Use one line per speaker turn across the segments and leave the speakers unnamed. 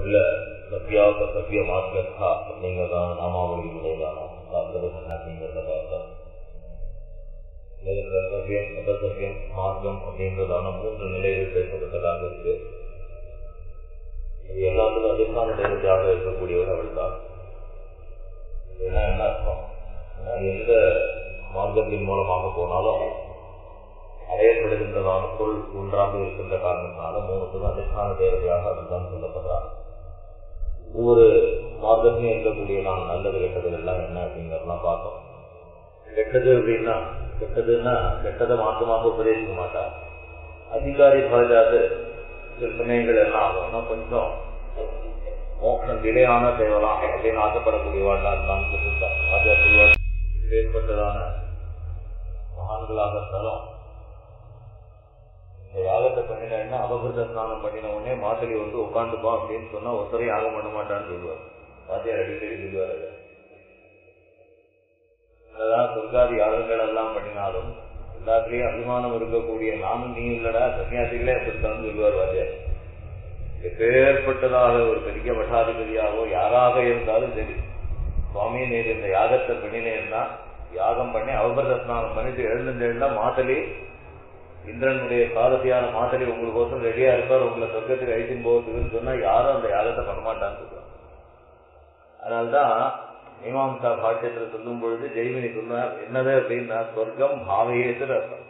முதல்ல சத்யாக சத்திய மார்க்கா அப்படிங்கிறதான நாமாவளியினுடைய தானம் அப்படிங்கிறத பார்த்தோம் சத்தியம் மதசத்தியம் மார்க்கம் அப்படின்றதான மூன்று நிலைகள் பேசப்பட்டதாக இருக்கு இது எல்லாத்துக்கும் அதிகமான நேரடியாக இருக்கக்கூடியவர் அவள் தான் என்ன என்ன அர்த்தம் எந்த மார்க்கத்தின் மூலமாக போனாலும் அடையப்படுகின்றதான பொருள் ஒன்றாக இருக்கின்ற காரணத்தினால மூணுக்கும் அதிகமான தேவையாக அதுதான் சொல்லப்படுறார் ஒவ்வொரு மார்க்கத்திலும் இருக்கக்கூடிய நாம் நல்லது கெட்டது எல்லாம் என்ன அப்படிங்கறதெல்லாம் பார்த்தோம் கெட்டது அப்படின்னா கெட்டதுன்னா கெட்டதை மாற்றமாக உபதேசிக்க மாட்டார் அதிகாரி பழகாது சில சமயங்கள் எல்லாம் ஆகும்னா கொஞ்சம் மோட்சம் நிலையான தேவலாம் அப்படின்னு ஆசைப்படக்கூடியவாள் தான் சொல்லியிருக்கார் ஏற்பட்டதான மகான்களாக இருந்தாலும் இந்த யாகத்தை பண்ணினா அபகிருத ஸ்நானம் பண்ணின உடனே மாத்தலி வந்து உட்காந்துப்பா அப்படின்னு சொன்னா ஒருத்தரையும் யாகம் பண்ண மாட்டான்னு சொல்லுவார் வாத்தியார் அடிக்கடி சொல்லுவார் அது என்னதான் சொர்க்காதி யாகங்கள் எல்லாம் பண்ணினாலும் எல்லாத்துலயும் அபிமானம் இருக்கக்கூடிய நானும் நீ இல்லடா சன்னியாசிகளே அப்படித்தான் சொல்லுவார் வாத்தியார் எப்பேற்பட்டதாக ஒரு பெரிய பட்டாதிபதியாகவோ யாராக இருந்தாலும் சரி சுவாமி நேர் இந்த யாகத்தை பண்ணினேன்னா யாகம் பண்ணி அவபரத ஸ்நானம் பண்ணிட்டு எழுந்துட்டேன்னா மாத்தலி இந்திரனுடைய காலத்தியான மாத்தலி உங்களுக்கோசம் ரெடியா இருப்பார் உங்களை சொர்க்கத்துக்கு அழிச்சின் போகிறதுக்குன்னு சொன்னா யாரும் அந்த யாகத்தை பண்ண மாட்டான்னு சொல்லுவாங்க அதனால்தான் மீமாம்சா பாஷ்யத்துல சொல்லும் பொழுது ஜெய்மினி சொன்னார் என்னது அப்படின்னா சொர்க்கம் பாவையேசர் அர்த்தம்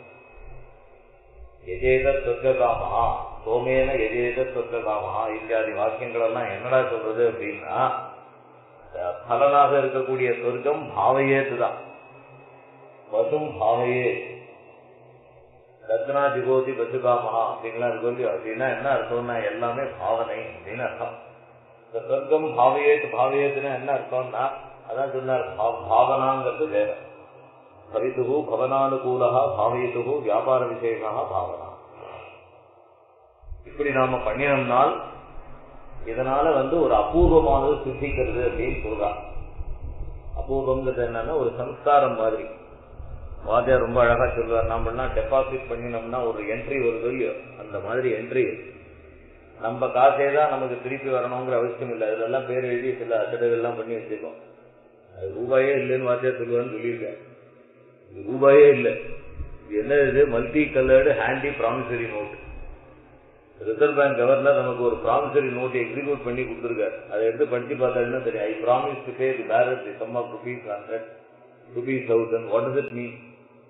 எஜேத சொர்க்ககாமஹா சோமேன எஜேத சொர்க்ககாமஹா இத்தியாதி வாக்கியங்கள் எல்லாம் என்னடா சொல்றது அப்படின்னா பலனாக இருக்கக்கூடிய சொர்க்கம் பாவையேத்து தான் வசும் பாவையே ரத்னா ஜிகோதி பசுகாமஹா அப்படின்லாம் இருக்கு அப்படின்னா என்ன அர்த்தம்னா எல்லாமே பாவனை அப்படின்னு அர்த்தம் இந்த சொர்க்கம் பாவையேத்து பாவையேத்துனா என்ன அர்த்தம்னா அதான் சொன்னார் பாவனாங்கிறது வேற பவிதுகு பவனானுகூலா பாவயிதுகு வியாபார விசேஷா பாவனா இப்படி நாம பண்ணினோம்னால் இதனால வந்து ஒரு அபூர்வமானது சித்திக்கிறது அப்படின்னு சொல்றான் அபூர்வங்கிறது என்னன்னா ஒரு சம்ஸ்காரம் மாதிரி வாத்தியார் ரொம்ப அழகா சொல்லுவார் நாமெல்லாம் டெபாசிட் பண்ணினோம்னா ஒரு என்ட்ரி வருது இல்லையோ அந்த மாதிரி என்ட்ரி நம்ம காசே தான் நமக்கு திருப்பி வரணுங்கிற அவசியம் இல்லை இதெல்லாம் பேர் எழுதி சில அசடுகள்லாம் பண்ணி வச்சிருக்கோம் அது ரூபாயே இல்லைன்னு வாத்தியார் சொல்லுவான்னு சொல்லியிருக்கேன் இது ரூபாயே இல்லை இது என்ன இது multi coloured handy promissory note Reserve Bank governor நமக்கு ஒரு ப்ராமிசரி நோட் எக்ஸிக்யூட் பண்ணி கொடுத்துருக்காரு அதை எடுத்து படிச்சு பார்த்தா தெரியும் I promise to pay the balance the sum of rupees hundred rupees thousand what is it mean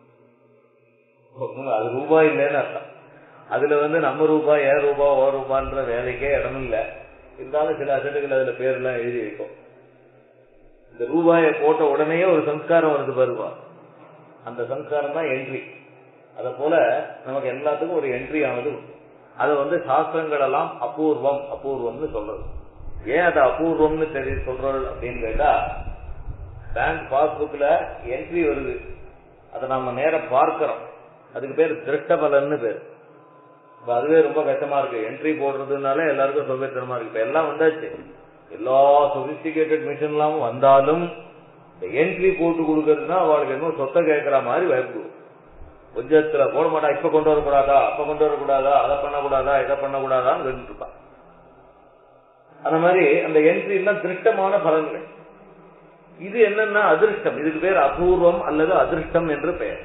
அது ரூபாய் இல்லைன்னு அர்த்தம் அதுல வந்து நம்ம ரூபாய் ஏன் ரூபாய் ஓ ரூபான்ற வேலைக்கே இடம் இல்லை இருந்தாலும் சில அசட்டுகள் அதுல பேர்லாம் எழுதி வைக்கும் இந்த ரூபாயை போட்ட உடனே ஒரு சம்ஸ்காரம் வருது பாருவா அந்த சம்ஸ்காரம் தான் என்ட்ரி அத போல நமக்கு எல்லாத்துக்கும் ஒரு என்ட்ரி ஆனது அதை வந்து சாஸ்திரங்கள் எல்லாம் அபூர்வம் அபூர்வம்னு சொல்றது ஏன் அதை அபூர்வம்னு தெரிய சொல்றது அப்படின்னு கேட்டா பேங்க் பாஸ்புக்ல என்ட்ரி வருது அதை நம்ம நேர பார்க்கிறோம் அதுக்கு பேர் திருஷ்ட பலன்னு பேர் இப்ப அதுவே ரொம்ப கஷ்டமா இருக்கு என்ட்ரி போடுறதுனால எல்லாருக்கும் சௌகரியமா இருக்கு இப்ப எல்லாம் வந்தாச்சு எல்லா சொபிஸ்டிகேட்டட் மிஷின் எல்லாம் வந்தாலும் இந்த என்ட்ரி போட்டு கொடுக்கறதுனா அவளுக்கு என்ன சொத்தை கேட்கற மாதிரி பயப்படுவோம் கொஞ்சத்துல போட மாட்டா இப்ப கொண்டு வரக்கூடாதா அப்ப கொண்டு வரக்கூடாதா அதை பண்ணக்கூடாதா இதை பண்ணக்கூடாதான்னு கேட்டு இருப்பான் அந்த மாதிரி அந்த என்ட்ரி எல்லாம் திருஷ்டமான பலன்கள் இது என்னன்னா அதிர்ஷ்டம் இதுக்கு பேர் அபூர்வம் அல்லது அதிர்ஷ்டம் என்று பெயர்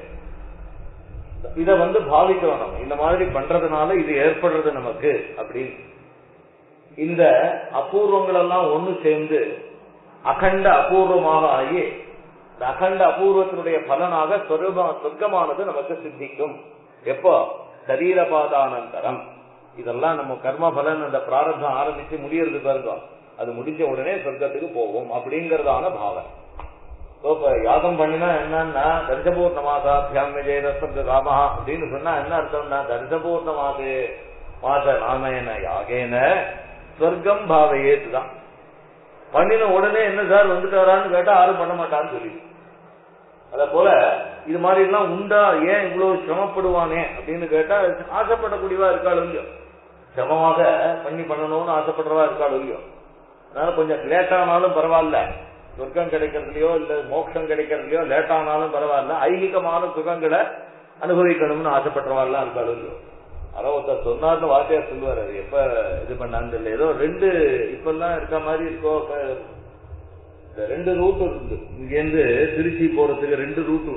இத வந்து பாவிக்கிறோம் நம்ம இந்த மாதிரி பண்றதுனால இது ஏற்படுறது நமக்கு அப்படின்னு இந்த அபூர்வங்கள் எல்லாம் ஒண்ணு சேர்ந்து அகண்ட அபூர்வமாக ஆகி இந்த அகண்ட அபூர்வத்தினுடைய பலனாக சொர்க்கமானது நமக்கு சித்திக்கும் எப்போ சரீரபாதானந்தரம் இதெல்லாம் நம்ம கர்ம பலன் அந்த பிராரத்தம் ஆரம்பிச்சு முடியறது பாருங்க அது முடிஞ்ச உடனே சொர்க்கத்துக்கு போகும் அப்படிங்கறதான பாவனை இப்ப யாகம் பண்ணினா என்னன்னா தர்சபூர்ணமாசாபியாம் விஜய சொர்க்க காமா அப்படின்னு சொன்னா என்ன அர்த்தம்னா தர்சபூர்ணமாது மாத நாமேன யாகேன சொர்க்கம் பாவையேத்துதான் பண்ணின உடனே என்ன சார் வந்துட்டாரான்னு கேட்டா யாரும் பண்ண மாட்டான்னு சொல்லி அத போல இது மாதிரி எல்லாம் உண்டா ஏன் இவ்வளவு சிரமப்படுவானே அப்படின்னு கேட்டா ஆசைப்படக்கூடியவா இருக்காள் இல்லையோ சிரமமாக பண்ணி பண்ணணும்னு ஆசைப்படுறவா இருக்காள் இல்லையோ அதனால கொஞ்சம் லேட் ஆனாலும் பரவாயில்ல சொர்க்கம் கிடைக்கிறதுலயோ இல்ல மோட்சம் கிடைக்கிறதுலயோ லேட் ஆனாலும் பரவாயில்ல ஐகிகமான சுகங்களை அனுபவிக்கணும்னு ஆசைப்படுறவா எல்லாம் இருக்காள் இல்லையோ அதான் ஒருத்தர் சொன்னார்னு வாத்தியார் சொல்லுவார் அது எப்ப இது பண்ணான்னு தெரியல ஏதோ ரெண்டு இப்பெல்லாம் இருக்க மாதிரி இருக்கோ அப்ப இந்த ரெண்டு ரூட் இருக்கு இங்க இருந்து திருச்சி போறதுக்கு ரெண்டு ரூட்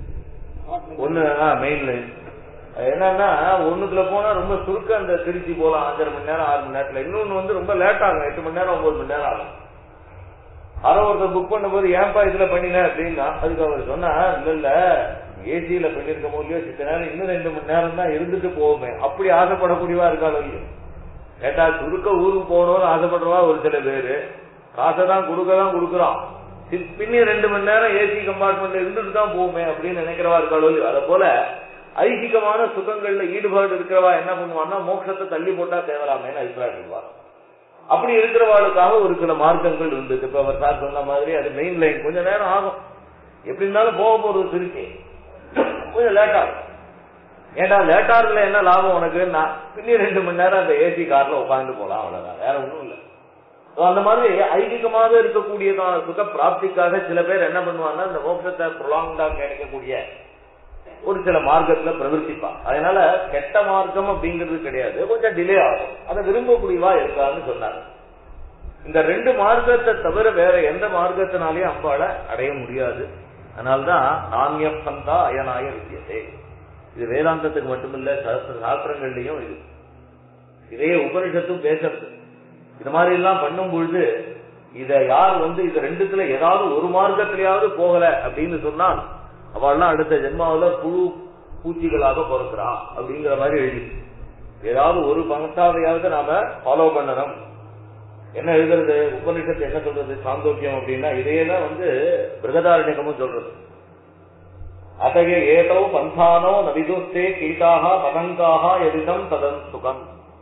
ஒண்ணு மெயின் லைன் என்னன்னா ஒண்ணுக்குள்ள போனா ரொம்ப சுருக்க அந்த திருச்சி போலாம் அஞ்சரை மணி நேரம் ஆறு மணி நேரத்துல இன்னொன்னு வந்து ரொம்ப லேட் ஆகும் எட்டு மணி நேரம் ஒன்பது மணி நேரம் ஆகும் யாரோ ஒருத்தர் புக் பண்ணும்போது ஏன்பா இதுல பண்ணின அப்படின்னா அதுக்கு அவர் சொன்னா இல்ல இல்ல ஏசியில பண்ணிருக்க முடியோ சித்த நேரம் இன்னும் ரெண்டு மணி நேரம் தான் இருந்துட்டு போவோமே அப்படி ஆசைப்படக்கூடியவா இருக்காளோ இல்லையோ கேட்டா சுருக்க ஊருக்கு போகணும்னு ஆசைப்படுறவா ஒரு சில பேரு காசை தான் கொடுக்க தான் கொடுக்குறான் சி- பின்னி ரெண்டு மணி நேரம் ஏசி கம்பார்ட்மெண்ட்ல இருந்துட்டு தான் போவோமே அப்படின்னு நினைக்கிறவா இருக்காளோ இல்லையோ அதை போல ஐகிகமான சுகங்கள்ல ஈடுபாடு இருக்கிறவா என்ன பண்ணுவான்னா மோட்சத்தை தள்ளி போட்டா தேவலாமேன்னு அபிப்பிராயப்படுவார் அப்படி இருக்கிறவாளுக்காக ஒரு சில மார்க்கங்கள் இருந்தது இப்ப அவர் சார் சொன்ன மாதிரி அது மெயின் லைன் கொஞ்ச நேரம் ஆகும் எப்படி இருந்தாலும் போக போறது திருச்சி கொஞ்சம் லேட் ஆகும் ஏண்டா லேட் ஆகுதுல என்ன லாபம் உனக்கு நான் பின்னி ரெண்டு மணி நேரம் அந்த ஏசி கார்ல உட்காந்து போலாம் அவ்வளவுதான் வேற ஒண்ணும் இல்ல So, அந்த மாதிரி ஐகிகமாக இருக்கக்கூடியதான சுக பிராப்திக்காக சில பேர் என்ன பண்ணுவாங்கன்னா இந்த மோட்சத்தை ப்ரொலாங்டா கிடைக்கக்கூடிய ஒரு சில மார்க்கத்துல பிரவர்த்திப்பான் அதனால கெட்ட மார்க்கம் அப்படிங்கிறது கிடையாது கொஞ்சம் டிலே ஆகும் அதை விரும்பக்கூடியவா இருக்கான்னு சொன்னாங்க இந்த ரெண்டு மார்க்கத்தை தவிர வேற எந்த மார்க்கத்தினாலையும் அம்பாளை அடைய முடியாது அதனால்தான் நாமிய பந்தா அயனாய வித்தியதே இது வேதாந்தத்துக்கு மட்டுமில்ல சாஸ்திர சாஸ்திரங்கள்லயும் இது இதே உபனிஷத்தும் பேசுறது இது மாதிரி எல்லாம் பண்ணும் பொழுது இத யார் வந்து இது ரெண்டுத்துல ஏதாவது ஒரு மார்க்கத்திலேயாவது போகல அப்படின்னு சொன்னால் அவள்லாம் அடுத்த ஜென்மாவுல புழு பூச்சிகளாக பிறக்கிறா அப்படிங்கிற மாதிரி எழுதி ஏதாவது ஒரு பங்கத்தாவையாவது நாம ஃபாலோ பண்ணணும் என்ன எழுதுறது உபனிஷத்து என்ன சொல்றது சாந்தோக்கியம் அப்படின்னா இதையெல்லாம் வந்து பிரகதாரண்யகமும் சொல்றது அத்தகைய ஏதோ பந்தானோ நவிதுஸ்தே கீட்டாக பதங்காக எதிதம் ததன் சுகம்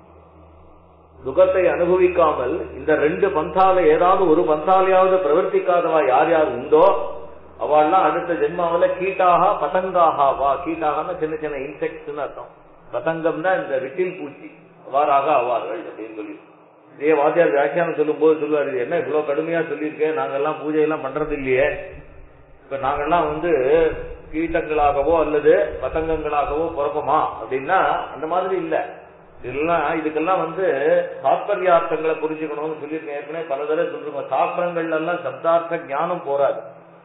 சுகத்தை அனுபவிக்காமல் இந்த ரெண்டு பந்தால ஏதாவது ஒரு பந்தாலையாவது பிரவர்த்திக்காதவா யார் யார் உண்டோ அவள்லாம் அடுத்த ஜென்மாவில கீட்டாக பதங்காக வா கீட்டாகனா சின்ன சின்ன இன்செக்ட்ஸ் அர்த்தம் பதங்கம்னா இந்த விட்டில் பூச்சி அவ்வாறாக ஆவார்கள் அப்படின்னு சொல்லி இதே வாத்தியார் வியாக்கியானம் சொல்லும் போது சொல்லுவாரு "இது என்ன இவ்வளவு கடுமையா சொல்லியிருக்கேன் நாங்கெல்லாம் பூஜை எல்லாம் பண்றது இல்லையே இப்ப நாங்கெல்லாம் வந்து கீட்டங்களாகவோ அல்லது பதங்கங்களாகவோ பிறப்போமா அப்படின்னா அந்த மாதிரி இல்ல இதெல்லாம் இதுக்கெல்லாம் வந்து தாத்பரியார்த்தங்களை புரிஞ்சுக்கணும்னு சொல்லியிருக்கேன் ஏற்கனவே பல தடவை சொல்லிருக்கோம் சாஸ்திரங்கள்ல எல்லாம் சப்தார்த்த ஞானம் போராது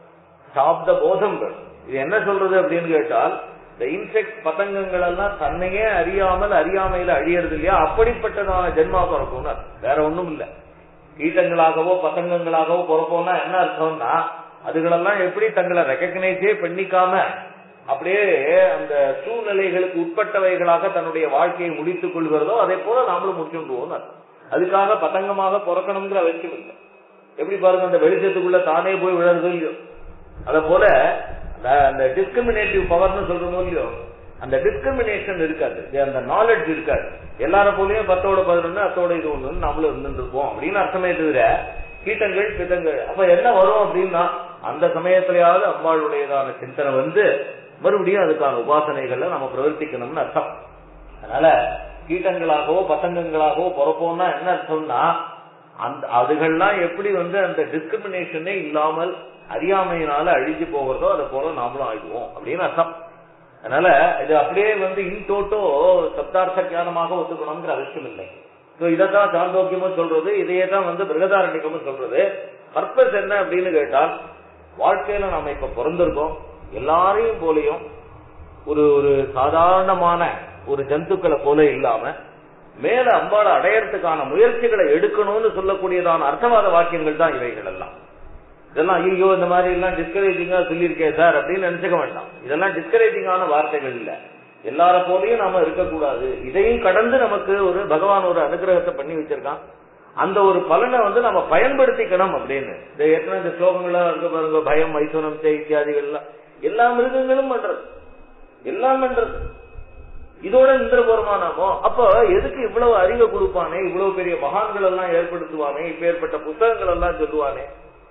சாப்த போதங்கள் இது என்ன சொல்றது அப்படின்னு கேட்டால் இந்த இன்செக்ட் பதங்கங்கள் எல்லாம் தன்னையே அறியாமல் அறியாமையில அழியறது இல்லையா அப்படிப்பட்டதான ஜென்மா பிறக்கும்னு அர்த்தம். வேற ஒண்ணும் இல்ல கீட்டங்களாகவோ பதங்கங்களாகவோ பிறப்போம்னா என்ன அர்த்தம்னா அதுகளெல்லாம் எப்படி தங்களை ரெக்கக்னைஸே பண்ணிக்காம அப்படியே அந்த சூழ்நிலைகளுக்கு உட்பட்டவைகளாக தன்னுடைய வாழ்க்கையை முடித்துக் கொள்கிறதோ அதே போல நாமளும் முடிச்சுடுவோம் அதுக்காக பதங்கமாக பிறக்கணுங்கிற அவசியம் இல்லை எப்படி பாருங்க அந்த வெளிச்சத்துக்குள்ள தானே போய் விழுறது இல்லையோ அத போல அந்த- அந்த டிஸ்கிரிமினேட்டிவ் பவர்னு சொல்றோமோ இல்லையோ அந்த டிஸ்கிரிமினேஷன் இருக்காது இது அந்த நாலேஜ் இருக்காது எல்லார போலயும் பத்தோட பதினொன்னு அத்தோட இது ஒண்ணு நம்மளும் இருந்துட்டு இருப்போம் அப்படின்னு அர்த்தமே தவிர கீட்டங்கள் பித்தங்கள் அப்ப என்ன வரும் அப்படின்னா அந்த சமயத்திலேயாவது அம்பாளுடையதான சிந்தனை வந்து மறுபடியும் அதுக்கான உபாசனைகள்ல நம்ம பிரவர்த்திக்கணும்னு அர்த்தம் அதனால கீட்டங்களாகவோ பத்தங்கங்களாகவோ பிறப்போம்னா என்ன அர்த்தம்னா அந்த அதுகள்லாம் எப்படி வந்து அந்த டிஸ்கிரிமினேஷனே இல்லாமல் அறியாமையினால அழிஞ்சு போகிறதோ அதை போல நாமளும் ஆயிடுவோம் அப்படின்னு அர்த்தம் அதனால இது அப்படியே வந்து இன் டோட்டோ சப்தார்த்த ஞானமாக ஒத்துக்கணுங்கிற அவசியம் இல்லை சோ இதைத்தான் சாந்தோக்கியமும் சொல்றது இதையே தான் வந்து பிரகதாரண்யமும் சொல்றது பர்பஸ் என்ன அப்படின்னு கேட்டால் வாழ்க்கையில நாம இப்ப பிறந்திருக்கோம் எல்லாரையும் போலையும் ஒரு ஒரு சாதாரணமான ஒரு ஜந்துக்களை போல இல்லாம மேல அம்பாளை அடையறதுக்கான முயற்சிகளை எடுக்கணும்னு சொல்லக்கூடியதான அர்த்தவாத வாக்கியங்கள் தான் இவைகள் எல்லாம் இதெல்லாம் ஐயோ இந்த மாதிரி எல்லாம் டிஸ்கரேஜிங்கா சொல்லியிருக்கேன் சார் அப்படின்னு நினைச்சுக்க வேண்டாம் இதெல்லாம் டிஸ்கரேஜிங்கான வார்த்தைகள் இல்ல எல்லார போலையும் நாம இருக்கக்கூடாது இதையும் கடந்து நமக்கு ஒரு பகவான் ஒரு அனுகிரகத்தை பண்ணி வச்சிருக்கான் அந்த ஒரு பலனை வந்து நம்ம பயன்படுத்திக்கணும் அப்படின்னு இந்த ஏற்கனவே இந்த ஸ்லோகங்கள்லாம் இருக்க பாருங்க பயம் மைசூனம் தே இத்தியாதிகள்லாம் எல்லா மிருகங்களும் பண்றது எல்லாம் பண்றது இதோட நின்ற போறோமா நாமோ அப்ப எதுக்கு இவ்வளவு அறிவை கொடுப்பானே இவ்வளவு பெரிய மகான்கள் எல்லாம் ஏற்படுத்துவானே இப்ப ஏற்பட்ட புத்தகங்கள் எல்லாம் சொல்லுவானே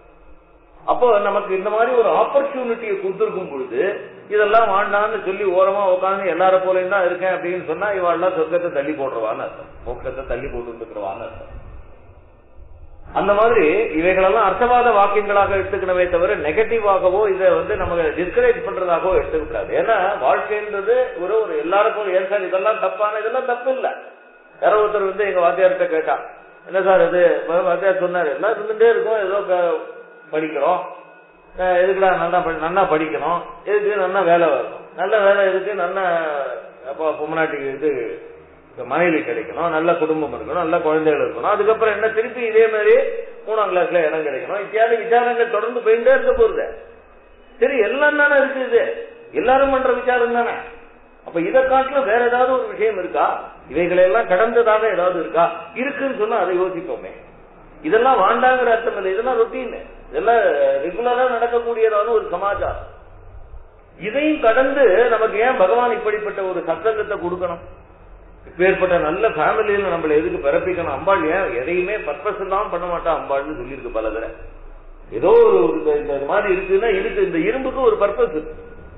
அப்போ நமக்கு இந்த மாதிரி ஒரு ஆப்பர்ச்சுனிட்டியை கொடுத்திருக்கும் பொழுது இதெல்லாம் வாண்டான்னு சொல்லி ஓரமா உட்காந்து எல்லார போலையும் தான் இருக்கேன் அப்படின்னு சொன்னா இவாள்லாம் சொர்க்கத்தை தள்ளி போடுறவான்னு அர்த்தம் மோட்சத்தை தள்ளி போட்டு இருக்கிறவான்னு அர்த்தம் அந்த மாதிரி இவைகளெல்லாம் அர்த்தவாத வாக்கியங்களாக எடுத்துக்கணுமே தவிர நெகட்டிவாகவோ இதை வந்து நம்ம டிஸ்கரேஜ் பண்றதாகவோ எடுத்துக்கூடாது ஏன்னா வாழ்க்கைன்றது ஒரு ஒரு எல்லாருக்கும் ஏன் சார் இதெல்லாம் தப்பான இதெல்லாம் தப்பு இல்ல யாரோ ஒருத்தர் வந்து எங்க வாத்தியார்கிட்ட கேட்டா என்ன சார் இது வாத்தியார் சொன்னாரு எல்லாம் இருந்துட்டே இருக்கும் ஏதோ க- படிக்கிறோம் அஹ் எதுக்குடா நல்லா படி- நல்லா படிக்கணும் எதுக்கு நல்லா வேலை வரணும் நல்ல வேலை எதுக்கு நல்ல அப்போ பொம்மநாட்டிக்கு இது மனைவி கிடைக்கணும் நல்ல குடும்பம் இருக்கணும் நல்ல குழந்தைகள் இருக்கணும் அதுக்கப்புறம் என்ன திருப்பி இதே மாதிரி மூணாம் கிளாஸ்ல இடம் கிடைக்கணும் இத்தியாதி விசாரங்கள் தொடர்ந்து போயிட்டே இருக்க போகுது சரி எல்லாம் தானே இருக்கு இது எல்லாரும் பண்ற விசாரம் தானே அப்ப இதை காட்டிலும் வேற ஏதாவது ஒரு விஷயம் இருக்கா இவைகளை எல்லாம் கடந்ததாக ஏதாவது இருக்கா இருக்குன்னு சொன்னா அதை யோசிப்போமே இதெல்லாம் வாண்டாங்கிற அர்த்தம் இல்லை இதெல்லாம் ரொட்டீன் இதெல்லாம் ரெகுலரா நடக்கக்கூடியதான ஒரு சமாச்சாரம் இதையும் கடந்து நமக்கு ஏன் பகவான் இப்படிப்பட்ட ஒரு சத்சங்கத்தை கொடுக்கணும் இப்பேற்பட்ட நல்ல ஃபேமிலியில நம்மள எதுக்கு பிறப்பிக்கணும் அம்பாள் ஏன் எதையுமே பர்பஸ் இல்லாம பண்ண மாட்டா அம்பாள்னு சொல்லியிருக்கு பல தடவை ஏதோ ஒரு இந்த- இந்த மாதிரி இருக்குன்னா இருக்கு இந்த இரும்புக்கு ஒரு பர்பஸ் இருக்கு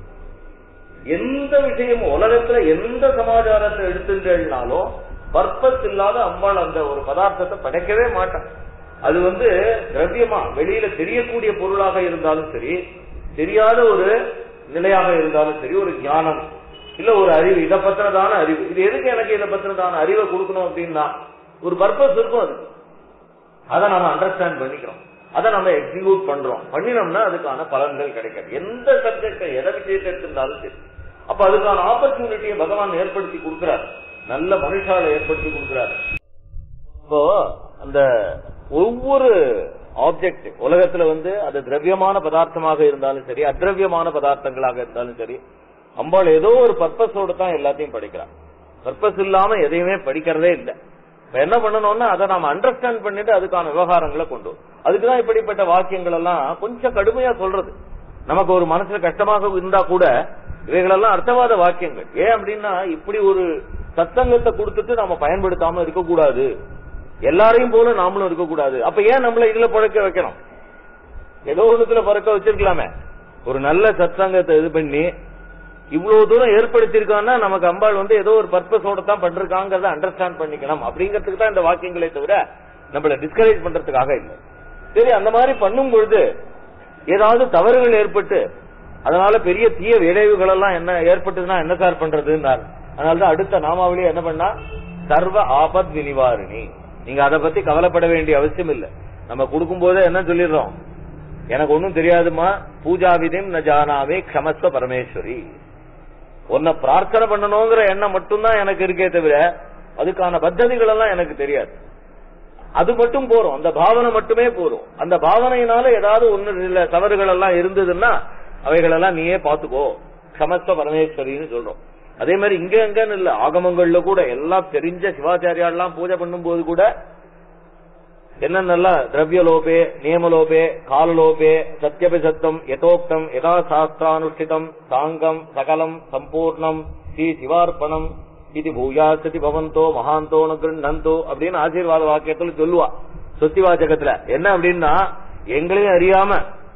எந்த விஷயமும் உலகத்துல எந்த சமாச்சாரத்தை எடுத்துட்டாலும் பர்பஸ் இல்லாத அம்பாள் அந்த ஒரு பதார்த்தத்தை படைக்கவே மாட்டான் அது வந்து திரவியமா வெளியில தெரியக்கூடிய பொருளாக இருந்தாலும் சரி தெரியாத ஒரு நிலையாக இருந்தாலும் சரி ஒரு ஞானம் இல்ல ஒரு அறிவு இதை பத்திரதான அறிவு இது எதுக்கு எனக்கு இதை பத்திரதான அறிவை கொடுக்கணும் அப்படின்னா ஒரு பர்பஸ் இருக்கும் அது அதை நம்ம அண்டர்ஸ்டாண்ட் பண்ணிக்கிறோம் அதை நம்ம எக்ஸிக்யூட் பண்றோம் பண்ணினோம்னா அதுக்கான பலன்கள் கிடைக்காது எந்த சப்ஜெக்ட் எதை விஷயத்தை எடுத்திருந்தாலும் சரி அப்ப அதுக்கான ஆப்பர்ச்சுனிட்டியை பகவான் ஏற்படுத்தி கொடுக்கிறார் நல்ல மனுஷால ஏற்படுத்தி கொடுக்கிறார் இப்போ அந்த ஒவ்வொரு ஆப்ஜெக்ட் உலகத்துல வந்து அது திரவியமான பதார்த்தமாக இருந்தாலும் சரி அத்ரவியமான பதார்த்தங்களாக இருந்தாலும் சரி அம்பாள் ஏதோ ஒரு பர்பஸோட தான் எல்லாத்தையும் படிக்கிறான் பர்பஸ் இல்லாம எதையுமே படிக்கிறதே இல்லை இப்ப என்ன பண்ணணும்னா அதை நாம அண்டர்ஸ்டாண்ட் பண்ணிட்டு அதுக்கான விவகாரங்களை கொண்டு வரும். அதுக்குதான் இப்படிப்பட்ட வாக்கியங்கள் எல்லாம் கொஞ்சம் கடுமையா சொல்றது நமக்கு ஒரு மனசுல கஷ்டமாக இருந்தா கூட இவைகளெல்லாம் அர்த்தவாத வாக்கியங்கள் ஏன் அப்படின்னா இப்படி ஒரு சத்தங்கத்தை கொடுத்துட்டு நாம பயன்படுத்தாம இருக்கக்கூடாது எல்லாரையும் போல நாமளும் இருக்கக்கூடாது அப்ப ஏன் நம்மள இதுல பழக்க வைக்கணும் ஏதோ ஒண்ணுத்துல பறக்க வச்சிருக்கலாமே ஒரு நல்ல சத்சங்கத்தை இது பண்ணி இவ்வளவு தூரம் ஏற்படுத்தியிருக்கான்னா நமக்கு அம்பாள் வந்து ஏதோ ஒரு பர்பஸோட தான் பண்றாங்கிறத அண்டர்ஸ்டாண்ட் பண்ணிக்கணும் அப்படிங்கிறதுக்கு தான் இந்த வாக்கியங்களே தவிர நம்மள டிஸ்கரேஜ் பண்றதுக்காக இல்லை சரி அந்த மாதிரி பண்ணும் பொழுது ஏதாவது தவறுகள் ஏற்பட்டு அதனால பெரிய தீய விளைவுகள் எல்லாம் என்ன ஏற்பட்டதுன்னா என்ன சார் பண்றதுன்னார் அதனாலதான் அடுத்த நாமாவளியே என்ன பண்ணா சர்வ ஆபத் வினிவாரிணி நீங்க அதை பத்தி கவலைப்பட வேண்டிய அவசியம் இல்ல நம்ம கொடுக்கும் போதே என்ன சொல்லிடுறோம் எனக்கு ஒண்ணும் தெரியாதுமா பூஜா விதிம் ந ஜானாவே க்ஷமஸ்வ பரமேஸ்வரி உன்னை பிரார்த்தனை பண்ணணுங்கிற எண்ணம் மட்டும்தான் எனக்கு இருக்கே தவிர அதுக்கான பத்ததிகள் எல்லாம் எனக்கு தெரியாது அது மட்டும் போறோம் அந்த பாவனை மட்டுமே போறோம் அந்த பாவனையினால ஏதாவது ஒண்ணு இல்ல தவறுகள் எல்லாம் இருந்ததுன்னா அவைகள் எல்லாம் நீயே பாத்துக்கோ சமஸ்த பரமேஸ்வரின்னு சொல்றோம் அதே மாதிரி இங்க எங்கன்னு இல்ல ஆகமங்கள்ல கூட எல்லாம் தெரிஞ்ச சிவாச்சாரியாலாம் பூஜை பண்ணும்போது கூட என்னென்னலாம் திரவியலோபே நியமலோபே காலலோபே சத்யபி சத்தம் யதோக்தம் யதா சாஸ்திரானுஷ்டிதம் சாங்கம் சகலம் சம்பூர்ணம் ஸ்ரீ சிவார்ப்பணம் இது பூயாசதி பவந்தோ மகாந்தோ நந்தோ அப்படின்னு ஆசீர்வாத வாக்கியத்துல சொல்லுவா சொத்தி வாச்சகத்துல என்ன அப்படின்னா எங்களையும் அறியாம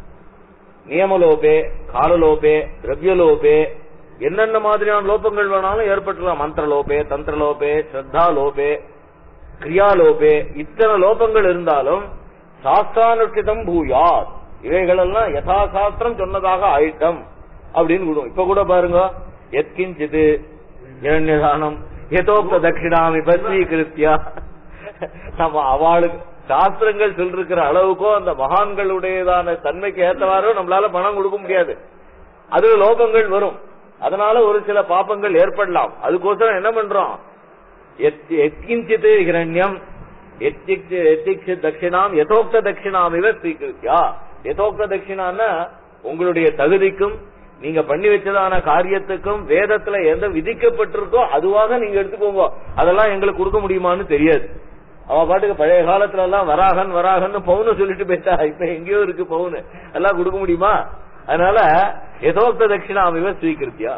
நியமலோபே காலலோபே திரவியலோபே என்னென்ன மாதிரியான லோபங்கள் வேணாலும் ஏற்பட்டுலாம் மந்திரலோபே தந்திரலோபே ஸ்ரத்தாலோபே கிரியாலோபே இத்தனை லோபங்கள் இருந்தாலும் சாஸ்திரானுஷ்டிதம் பூயாத் இவைகளெல்லாம் யதாசாஸ்திரம் சொன்னதாக ஆயிட்டம் அப்படின்னு விடும் இப்ப கூட பாருங்க எத்கிஞ்சிது இரண்யதானம் யதோக்த தட்சிணாமி பஸ்வீகிருத்தியா நம்ம அவளுக்கு சாஸ்திரங்கள் சொல்லிருக்கிற அளவுக்கோ அந்த மகான்களுடையதான தன்மைக்கு ஏத்தவாறோ நம்மளால பணம் கொடுக்க முடியாது அதுல லோபங்கள் வரும் அதனால ஒரு சில பாப்பங்கள் ஏற்படலாம் அதுக்கோசரம் என்ன பண்றோம் எத்கிஞ்சித் ஹிரண்யம் எத்திக் தட்சிணாம் யதோக்த தட்சிணாம் இவ ஸ்வீகிருத்தியா யதோக்த தட்சிணான்னா உங்களுடைய தகுதிக்கும் நீங்க பண்ணி வச்சதான காரியத்துக்கும் வேதத்துல எந்த விதிக்கப்பட்டிருக்கோ அதுவாக நீங்க எடுத்துக்கோங்க அதெல்லாம் எங்களுக்கு கொடுக்க முடியுமான்னு தெரியாது அவ பாட்டுக்கு பழைய காலத்துல எல்லாம் வராகன் வராகன்னு பவுனு சொல்லிட்டு போயிட்டா இப்ப எங்கேயோ இருக்கு பவுனு எல்லாம் கொடுக்க முடியுமா அதனால யதோக்த தட்சிணாம் இவ ஸ்வீகிருத்தியா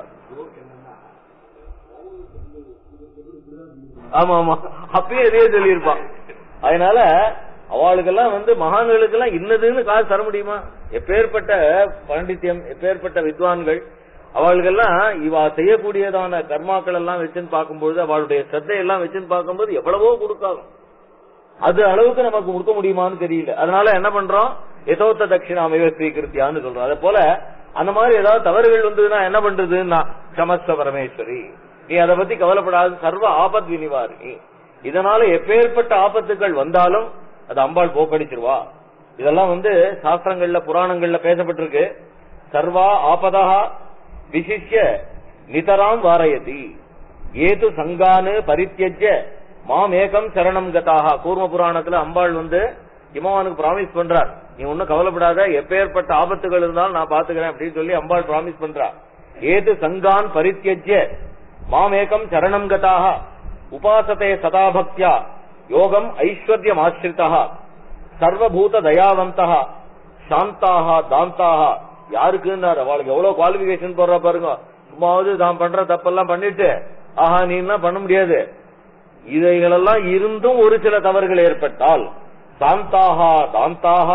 ஆமா ஆமா அப்பயே இதே சொல்லியிருப்பான் அதனால அவளுக்கெல்லாம் வந்து மகான்களுக்கெல்லாம் இன்னதுன்னு காசு தர முடியுமா எப்பேற்பட்ட பாண்டித்யம் எப்பேற்பட்ட வித்வான்கள் அவளுக்கெல்லாம் இவ செய்யக்கூடியதான கர்மாக்கள் எல்லாம் வச்சுன்னு பார்க்கும்போது அவளுடைய ஸ்ரத்தையெல்லாம் வச்சுன்னு பார்க்கும்போது எவ்வளவோ கொடுக்காகும் அது அளவுக்கு நமக்கு கொடுக்க முடியுமான்னு தெரியல அதனால என்ன பண்றோம் எதோத்த தட்சிணாமைவ ஸ்வீகிருத்தியான்னு சொல்றோம் அதே போல அந்த மாதிரி ஏதாவது தவறுகள் வந்ததுன்னா என்ன பண்றதுன்னா சமஸ்த பரமேஸ்வரி நீ அதை பத்தி கவலைப்படாது சர்வ ஆபத் வினிவாரிணி இதனால எப்பேற்பட்ட ஆபத்துகள் வந்தாலும் அது அம்பாள் போக்கடிச்சிருவா இதெல்லாம் வந்து சாஸ்திரங்கள்ல புராணங்கள்ல பேசப்பட்டிருக்கு சர்வா ஆபதா விசிஷ்ய நிதராம் வாரயதி ஏது சங்கானு பரித்தியஜ்ய மாம் ஏகம் சரணம் கதாக கூர்ம புராணத்துல அம்பாள் வந்து இமவானுக்கு பிராமிஸ் பண்றார் நீ ஒன்னும் கவலைப்படாத எப்பேற்பட்ட ஆபத்துகள் இருந்தாலும் நான் பாத்துக்கிறேன் அப்படின்னு சொல்லி அம்பாள் பிராமிஸ் பண்றா ஏது சங்கான் பரித்தியஜ்ய மாம் ஏகம் சரணம் கதாக உபாசதே சதா பக்தியா யோகம் ஐஸ்வர்யம் ஆசிரிதா சர்வபூத தயாவந்தா சாந்தாக தாந்தாக யாருக்குன்னாரு அவளுக்கு எவ்வளவு குவாலிபிகேஷன் போடுறா பாருங்க சும்மாவது தான் பண்ற தப்பெல்லாம் பண்ணிட்டு ஆஹா நீ என்ன பண்ண முடியாது இதைகளெல்லாம் இருந்தும் ஒரு சில தவறுகள் ஏற்பட்டால் சாந்தாக தாந்தாக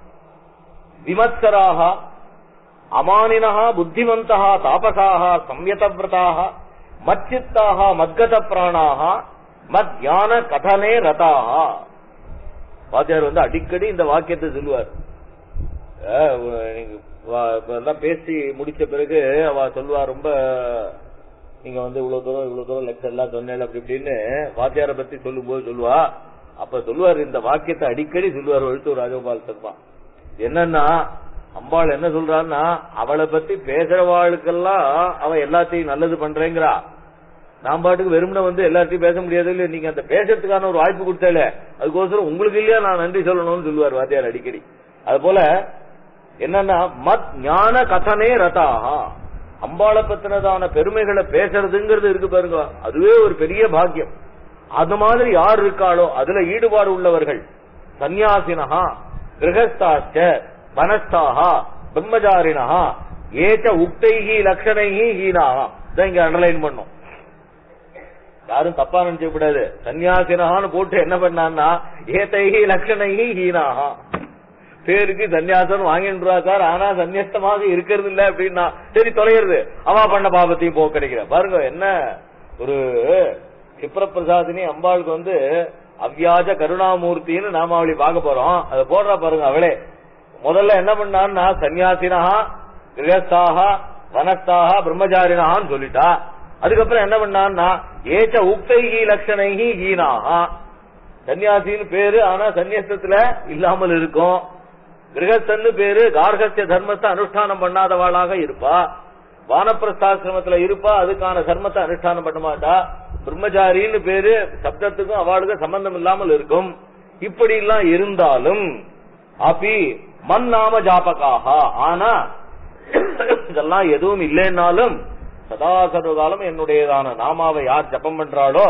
விமத்சராக அமானினः புத்திமந்தः தாபசாக சம்யதவிரதாக மச்சித்தாக மத்கத பிராணாக மத் ஞான கதனே ரதாக வாத்தியார் வந்து அடிக்கடி இந்த வாக்கியத்தை சொல்லுவார் அஹ் நீங்க வா- இப்ப எல்லாம் பேசி முடிச்ச பிறகு அவ சொல்லுவா ரொம்ப நீங்க வந்து இவ்வளவு தூரம் இவ்வளவு தூரம் லெக்சர் எல்லாம் சொன்னேன் அப்படி இப்படின்னு வாத்தியார பத்தி சொல்லும் போது சொல்லுவா அப்ப சொல்லுவார் இந்த வாக்கியத்தை அடிக்கடி சொல்லுவார் எழுத்தூர் ராஜகோபால் சர்மா என்னன்னா அம்பாள் என்ன சொல்றான்னா அவளை பத்தி பேசுறவாளுக்கெல்லாம் அவ எல்லாத்தையும் நல்லது பண்றேங்கிறா நான் பாட்டுக்கு வெறுமனே வந்து எல்லாத்தையும் பேச முடியாது இல்ல நீங்க அந்த பேசுறதுக்கான ஒரு வாய்ப்பு கொடுத்தால அதுக்கோசரம் உங்களுக்கு இல்லையா நான் நன்றி சொல்லணும்னு சொல்லுவார் வாத்தியார் அடிக்கடி அது போல என்னன்னா மத் ஞான கதனே ரதாஹா அம்பாளை பத்தினதான பெருமைகளை பேசுறதுங்கிறது இருக்கு பாருங்க அதுவே ஒரு பெரிய பாக்கியம் அது மாதிரி யார் இருக்காளோ அதுல ஈடுபாடு உள்ளவர்கள் சந்நியாசினஹா கிரகஸ்தாச்ச வனஸ்தாஹா பிரம்மச்சாரினஹா ஏச்ச உக்தைஹி லட்சணைஹி ஹீனாஹா இதான் இங்க அண்டர்லைன் பண்ணும் யாரும் தப்பா நினைச்ச கூடாது சன்னியாசினஹான்னு போட்டு என்ன பண்ணான்னா ஏதைஹி லட்சணைஹி ஹீனாஹா பேருக்கு சன்னியாசம் வாங்கின்றா சார் ஆனா சன்னியஸ்தமாக இருக்கிறது இல்ல அப்படின்னா சரி தொலைகிறது அவா பண்ண பாபத்தையும் போக்கடிக்கிற பாருங்க என்ன ஒரு சிப்ரபிரசாதினி அம்பாளுக்கு வந்து அவ்வியாஜ கருணாமூர்த்தின்னு நாம அவளை பார்க்க போறோம் அதை போடுறா பாருங்க அவளே முதல்ல என்ன பண்ணான்னா சன்னியாசினஹா கிரகஸ்தாக வனஸ்தாக பிரம்மச்சாரினஹான்னு சொல்லிட்டா அதுக்கப்புறம் என்ன பண்ணான்னா ஏச்ச உக்தைஹி லட்சணைஹி ஹீனாஹா சன்னியாசின்னு பேரு ஆனா சன்னியஸ்தத்துல இல்லாமல் இருக்கும் கிரகஸ்தன்னு பேரு கார்கஸ்ய தர்மத்தை அனுஷ்டானம் பண்ணாதவாளாக இருப்பா வானப்பிரஸ்தாசிரமத்துல இருப்பா அதுக்கான தர்மத்தை அனுஷ்டானம் பண்ண மாட்டா பிரம்மச்சாரின்னு பேரு சப்தத்துக்கும் அவளுக்கு சம்பந்தம் இல்லாமல் இருக்கும் இப்படி எல்லாம் இருந்தாலும் அப்பி மண் நாம ஜாபகாக ஆனா இதெல்லாம் எதுவும் இல்லைன்னாலும் சதா சர்வகாலம் என்னுடையதான நாமாவை யார் ஜபம் பண்றாளோ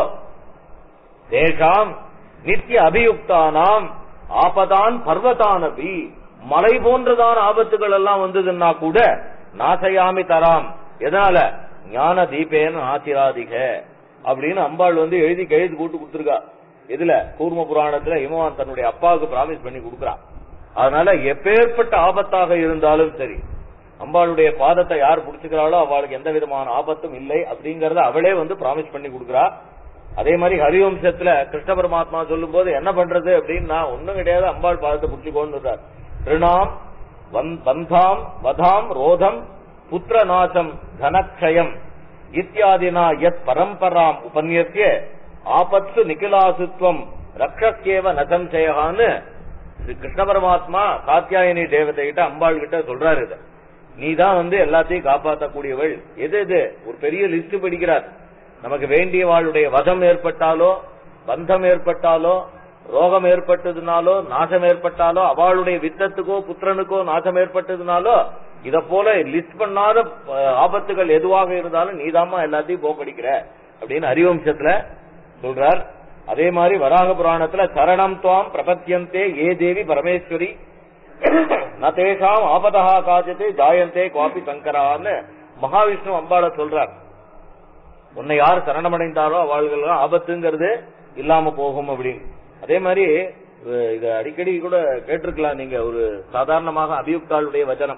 தேஷாம் நித்திய அபியுக்தானாம் ஆபதான் பர்வதானபி மலை போன்றதான ஆபத்துகள் எல்லாம் வந்ததுன்னா கூட நாசையாமி தராம் எதனால ஞான தீபேன ஆசிராதிக அப்படின்னு அம்பாள் வந்து எழுதி கையெழுத்து போட்டு கொடுத்துருக்கா இதுல கூர்ம புராணத்துல இமவான் தன்னுடைய அப்பாவுக்கு பிராமிஸ் பண்ணி கொடுக்கறான் அதனால எப்பேற்பட்ட ஆபத்தாக இருந்தாலும் சரி அம்பாளுடைய பாதத்தை யார் புடிச்சுக்கிறாளோ அவளுக்கு எந்த விதமான ஆபத்தும் இல்லை அப்படிங்கறத அவளே வந்து பிராமிஸ் பண்ணி கொடுக்கறா அதே மாதிரி ஹரிவம்சத்துல கிருஷ்ண பரமாத்மா சொல்லும் போது என்ன பண்றது அப்படின்னா ஒண்ணும் கிடையாது அம்பாள் பாதத்தை புடிச்சுக்கோன்னு ரிணாம் வந்- பந்தாம் வதாம் ரோதம் புத்திர நாசம் தனக்ஷயம் இத்தியாதினா யத் பரம்பராம் உபன்யசிய ஆபத்து நிகிலாசுத்வம் ரக்ஷஸ்யேவ நசம்சயான்னு ஸ்ரீ கிருஷ்ண பரமாத்மா காத்தியாயனி தேவதை கிட்ட அம்பாள் கிட்ட சொல்றாரு இத நீ தான் வந்து எல்லாத்தையும் காப்பாற்றக்கூடியவள் எது எது ஒரு பெரிய லிஸ்ட் படிக்கிறார் நமக்கு வேண்டியவாளுடைய வதம் ஏற்பட்டாலோ பந்தம் ஏற்பட்டாலோ ரோகம் ஏற்பட்டதுனாலோ நாசம் ஏற்பட்டாலோ அவளுடைய வித்தத்துக்கோ புத்திரனுக்கோ நாசம் ஏற்பட்டதுனாலோ இத போல லிஸ்ட் பண்ணாத அஹ், ஆபத்துகள் எதுவாக இருந்தாலும் நீதாம்மா எல்லாத்தையும் போக்கடிக்கிற அப்படின்னு ஹரிவம்சத்துல சொல்றார் அதே மாதிரி வராக புராணத்துல சரணம் துவாம் பிரபத்தியந்தே ஏ தேவி பரமேஸ்வரி நதேஷாம் ஆபதா காஜத்தே ஜாயந்தே குவாபி சங்கரான்னு மகாவிஷ்ணு அம்பாள சொல்றார் உன்னை யார் சரணமடைந்தாரோ அவள்கள் ஆபத்துங்கிறது இல்லாம போகும் அப்படின்னு அதே மாதிரி அஹ், இத அடிக்கடி கூட கேட்டிருக்கலாம் நீங்க ஒரு சாதாரணமாக அபியுக்தாளுடைய வச்சனம்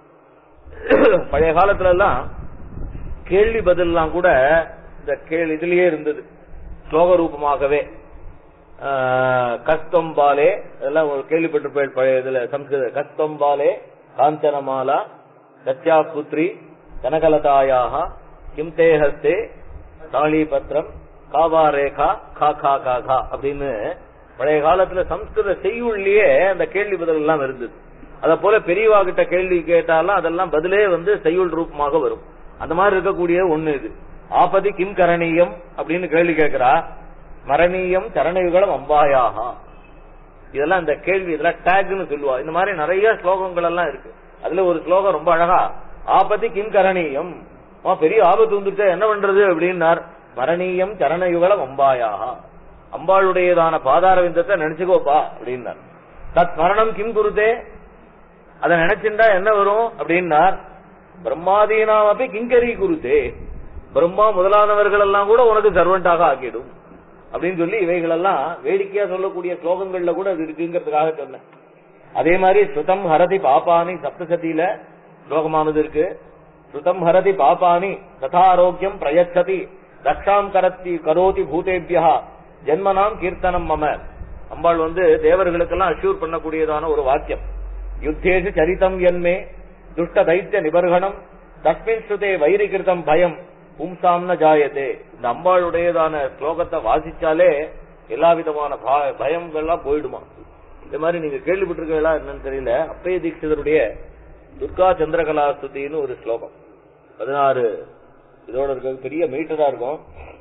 பழைய காலத்துல எல்லாம் கேள்வி பதில்லாம் கூட இந்த கேள்வி இதுலயே இருந்தது ஸ்லோக ரூபமாகவே ஆஹ், கஸ்தம்பாலே இதெல்லாம் ஒரு கேள்விப்பட்டிருப்பேன் பழைய இதுல சம்ஸ்கிருத கஸ்தம்பாலே காஞ்சனமாலா சத்யா புத்ரி கனகலதாயாக கிம் தே ஹஸ்தே தாளிபத்திரம் காவா ரேகா கா கா கா கா அப்படின்னு பழைய காலத்துல சம்ஸ்கிருத செய்யுள்லயே அந்த கேள்வி பதில் எல்லாம் இருந்தது அத போல பெரியவா கிட்ட கேள்வி கேட்டாலும் அதெல்லாம் பதிலே வந்து செய்யுள் ரூபமாக வரும் அந்த மாதிரி இருக்கக்கூடிய ஒண்ணு இது ஆபதி கிம் கரணீயம் அப்படின்னு கேள்வி கேட்கிறா மரணீயம் சரணயுகளும் அம்பாயாக இதெல்லாம் இந்த கேள்வி இதெல்லாம் டேக்னு சொல்லுவா இந்த மாதிரி நிறைய ஸ்லோகங்கள் எல்லாம் இருக்கு அதுல ஒரு ஸ்லோகம் ரொம்ப அழகா ஆபத்தி கிம் கரணீயம் ஆ, பெரிய ஆபத்து வந்துட்டு என்ன பண்றது அப்படின்னார் மரணீயம் சரணயுகளம் அம்பாயாக அம்பாளுடையதான பாதார விந்தத்தை நினைச்சுக்கோப்பா அப்படின்னார் தத் மரணம் கிம் குருதே அதை நினைச்சுண்டா என்ன வரும் அப்படின்னார் பிரம்மாதீனாம் அப்படி கிங்கரி குருதே பிரம்மா முதலானவர்கள் எல்லாம் கூட உனக்கு சர்வெண்டாக ஆக்கிடும் அப்படின்னு சொல்லி இவைகளெல்லாம் வேடிக்கையா சொல்லக்கூடிய ஸ்லோகங்கள்ல கூட அது இருக்குங்கிறதுக்காக சொன்னேன் அதே மாதிரி சுதம் ஹரதி பாப்பானி சப்தசதியில ஸ்லோகமானது இருக்கு சுதம் ஹரதி பாப்பானி ததாரோக்கியம் பிரயச்சதி ரக்ஷாம் கரத்தி கரோதி பூதேபியா ஜென்மனாம் கீர்த்தனம் மம அம்பாள் வந்து தேவர்களுக்கெல்லாம் அஷ்யூர் பண்ணக்கூடியதான ஒரு வாக்கியம் யுத்தேஷு சரிதம் என்மே துஷ்ட தைத்திய நிபர்கணம் தஸ்மின் ஸ்ருதே வைரிகிருதம் பயம் பும்சாம்ன ஜாயதே இந்த அம்பாளுடையதான ஸ்லோகத்தை வாசிச்சாலே எல்லா விதமான பா- பயங்கள்லாம் போயிடுமா இந்த மாதிரி நீங்க கேள்விப்பட்டிருக்கீங்களா என்னன்னு தெரியல அப்பய தீட்சிதருடைய துர்கா சந்திரகலா ஸ்துதின்னு ஒரு ஸ்லோகம் பதினாறு இதோட இருக்க பெரிய மீட்டரா இருக்கும்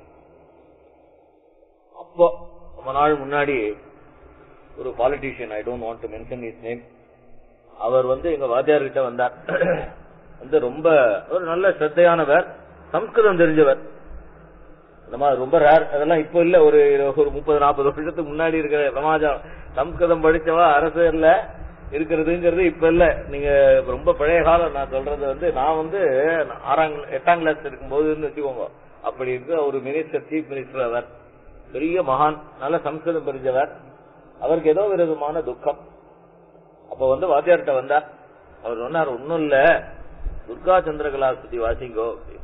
அப்போ ரொம்ப நாள் முன்னாடி ஒரு politician I don't want to mention is name அவர் வந்து எங்க வாத்தியார் கிட்ட வந்தார் வந்து ரொம்ப ஒரு நல்ல ஸ்ரத்தையானவர் சம்ஸ்கிருதம் தெரிஞ்சவர் இந்த மாதிரி ரொம்ப ரேர் அதெல்லாம் இப்போ இல்ல ஒரு ஒரு முப்பது நாற்பது வருஷத்துக்கு முன்னாடி இருக்கிற சமாஜம் சம்ஸ்கிருதம் படிச்சவா அரசியல்ல இருக்கிறதுங்கிறது இப்ப இல்ல நீங்க ரொம்ப பழைய காலம் நான் சொல்றது வந்து நான் வந்து ஆறாம் எட்டாம் கிளாஸ் இருக்கும்போதுன்னு வச்சுக்கோங்க அப்படி இருக்க ஒரு மினிஸ்டர் சீஃப் மினிஸ்டர் அவர் பெரிய மகான் நல்ல சம்ஸ்கிருதம் தெரிஞ்சவர் அவருக்கு ஏதோ ஒரு விதமான துக்கம் அப்ப வந்து வாத்தியார்கிட்ட வந்தார் அவர் சொன்னார் ஒண்ணும் இல்ல துர்கா சந்திரகலா ஸ்துதி வாசிங்கோ அப்படின்னு.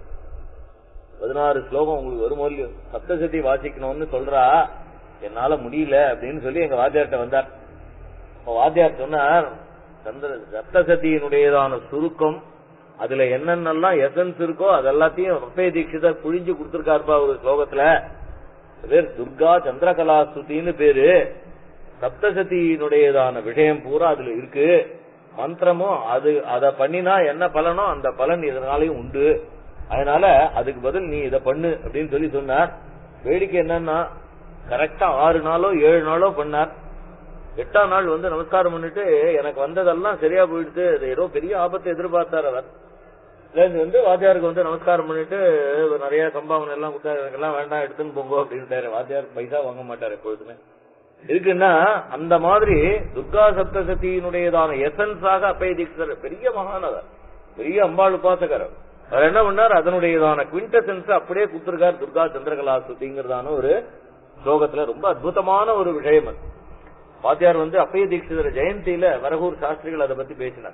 பதினாறு ஸ்லோகம் உங்களுக்கு வருமோ இல்லையோ சப்தசதி வாசிக்கணும்னு சொல்றா என்னால முடியல அப்படின்னு சொல்லி எங்க வாத்தியார்கிட்ட வந்தார் அப்ப வாத்தியார் சொன்னார் சந்திர சப்தசதியினுடையதான சுருக்கம் அதுல என்னென்னலாம் எசன்ஸ் இருக்கோ அதெல்லாத்தையும் ரப்பே தீட்சிதர் புழிஞ்சு கொடுத்திருக்காருப்பா ஒரு ஸ்லோகத்துல பேர் துர்கா சந்திரகலா ஸ்துதின்னு பேரு சப்தசதியினுடையதான விஷயம் பூரா அதுல இருக்கு மந்திரமும் அது அத பண்ணினா என்ன பலனோ அந்த பலன் இதனாலையும் உண்டு அதனால அதுக்கு பதில் நீ இத பண்ணு அப்படின்னு சொல்லி சொன்னார் வேடிக்கை என்னன்னா கரெக்டா ஆறு நாளோ ஏழு நாளோ பண்ணார் எட்டாம் நாள் வந்து நமஸ்காரம் பண்ணிட்டு எனக்கு வந்ததெல்லாம் சரியா போயிடுச்சு அது ஏதோ பெரிய ஆபத்தை எதிர்பார்த்தார் அவர் இதுல வந்து வாத்தியாருக்கு வந்து நமஸ்காரம் பண்ணிட்டு நிறைய சம்பாவனை எல்லாம் கொடுத்தாரு எனக்கெல்லாம் வேண்டாம் எடுத்துன்னு போங்க அப்படின்ட்டாரு வாத்தியார் பைசா வாங்க மாட்டார் எப்பொழுதுமே இருக்குன்னா அந்த மாதிரி துர்கா சப்தசதியினுடையதான எசன்ஸாக அப்பய தீட்சர் பெரிய மகானவர் பெரிய அம்பாள் உபாசகர் அவர் என்ன பண்ணார் அதனுடையதான குவிண்டசன்ஸ் அப்படியே கொடுத்திருக்கார் துர்கா சந்திரகலா ஸ்துதிங்கிறதான ஒரு ஸ்லோகத்துல ரொம்ப அற்புதமான ஒரு விஷயம் அது வாத்தியார் வந்து அப்பய தீட்சிதர் ஜெயந்தியில வரகூர் சாஸ்திரிகள் அதை பத்தி பேசினார்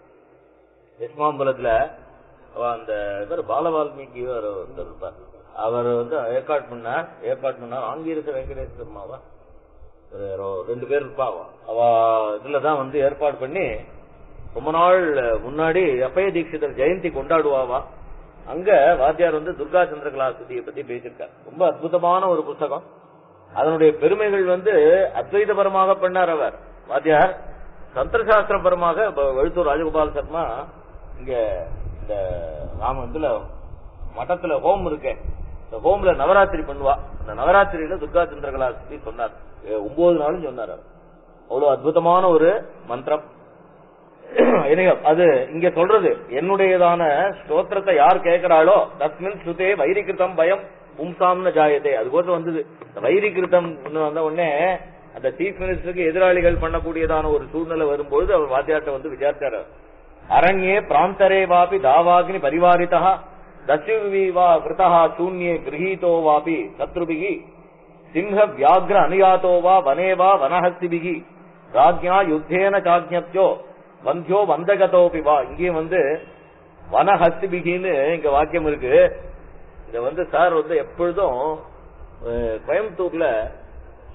யஸ்மாம்பலத்துல அவ அந்த இவர் பால வால்மீகி ஒரு ஒருத்தர் இருப்பார் அவர் வந்து ஏற்பாடு பண்ணார் ஏற்பாடு பண்ணார் ஆங்கீரச வெங்கடேஸ்வரமாவா ஒரு யாரோ- ரெண்டு பேர் இருப்பாவா அவ இதுலதான் வந்து ஏற்பாடு பண்ணி ரொம்ப நாள் முன்னாடி அப்பய தீட்சிதர் ஜெயந்தி கொண்டாடுவாவா அங்க வாத்தியார் வந்து துர்கா சந்திரகலா ஸ்துதியை பத்தி பேசியிருக்கார் ரொம்ப அற்புதமான ஒரு புஸ்தகம் அதனுடைய பெருமைகள் வந்து அத்வைதபரமாக பண்ணார் அவர் வாத்தியார் தந்திரசாஸ்திரபரமாக இப்ப வெளுத்தூர் ராஜகோபால் சர்மா இங்க இந்த ராம இதுல மட்டத்துல ஹோம் இருக்கே இந்த ஹோம்ல நவராத்திரி பண்ணுவா அந்த நவராத்திரியில துர்கா சந்திரகலா ஸ்துதி சொன்னார் ஏ, ஒன்பது நாளும் சொன்னார் அவர் அவ்வளவு அற்புதமான ஒரு மந்திரம் இணைய அது இங்க சொல்றது என்னுடையதான ஸ்தோத்திரத்தை யார் கேட்கிறாளோ தஸ்மின் ஸ்ருதே வைரிகிருத்தம் பயம் பும்சாம்னு ஜாயதே அதுக்கோசம் வந்தது இந்த வைரிகிருத்தம் வந்த உடனே அந்த சீஃப் மினிஸ்டருக்கு எதிராளிகள் பண்ணக்கூடியதான ஒரு சூழ்நிலை வரும்பொழுது அவர் வாத்தியார்ட்ட வந்து விசாரிச்சாரு அரண்யே பிராந்தரே வாபி தாவாக்னி பரிவாரிதா தஸ்யுவி வா கிருதா சூன்யே கிரகீதோ வாபி சத்ருபிகி சிம்ஹ வியாக்ர அனுயாத்தோ வா வனே வா வனஹஸ்திபிகி ராஜ்யா யுத்தேன சாஜ்ஞப்யோ வந்தியோ வந்தகதோபி வா இங்கேயும் வந்து வனஹஸ்திபிகின்னு இங்க வாக்கியம் இருக்கு இத வந்து சார் வந்து எப்பொழுதும் அஹ், கோயம்புத்தூர்ல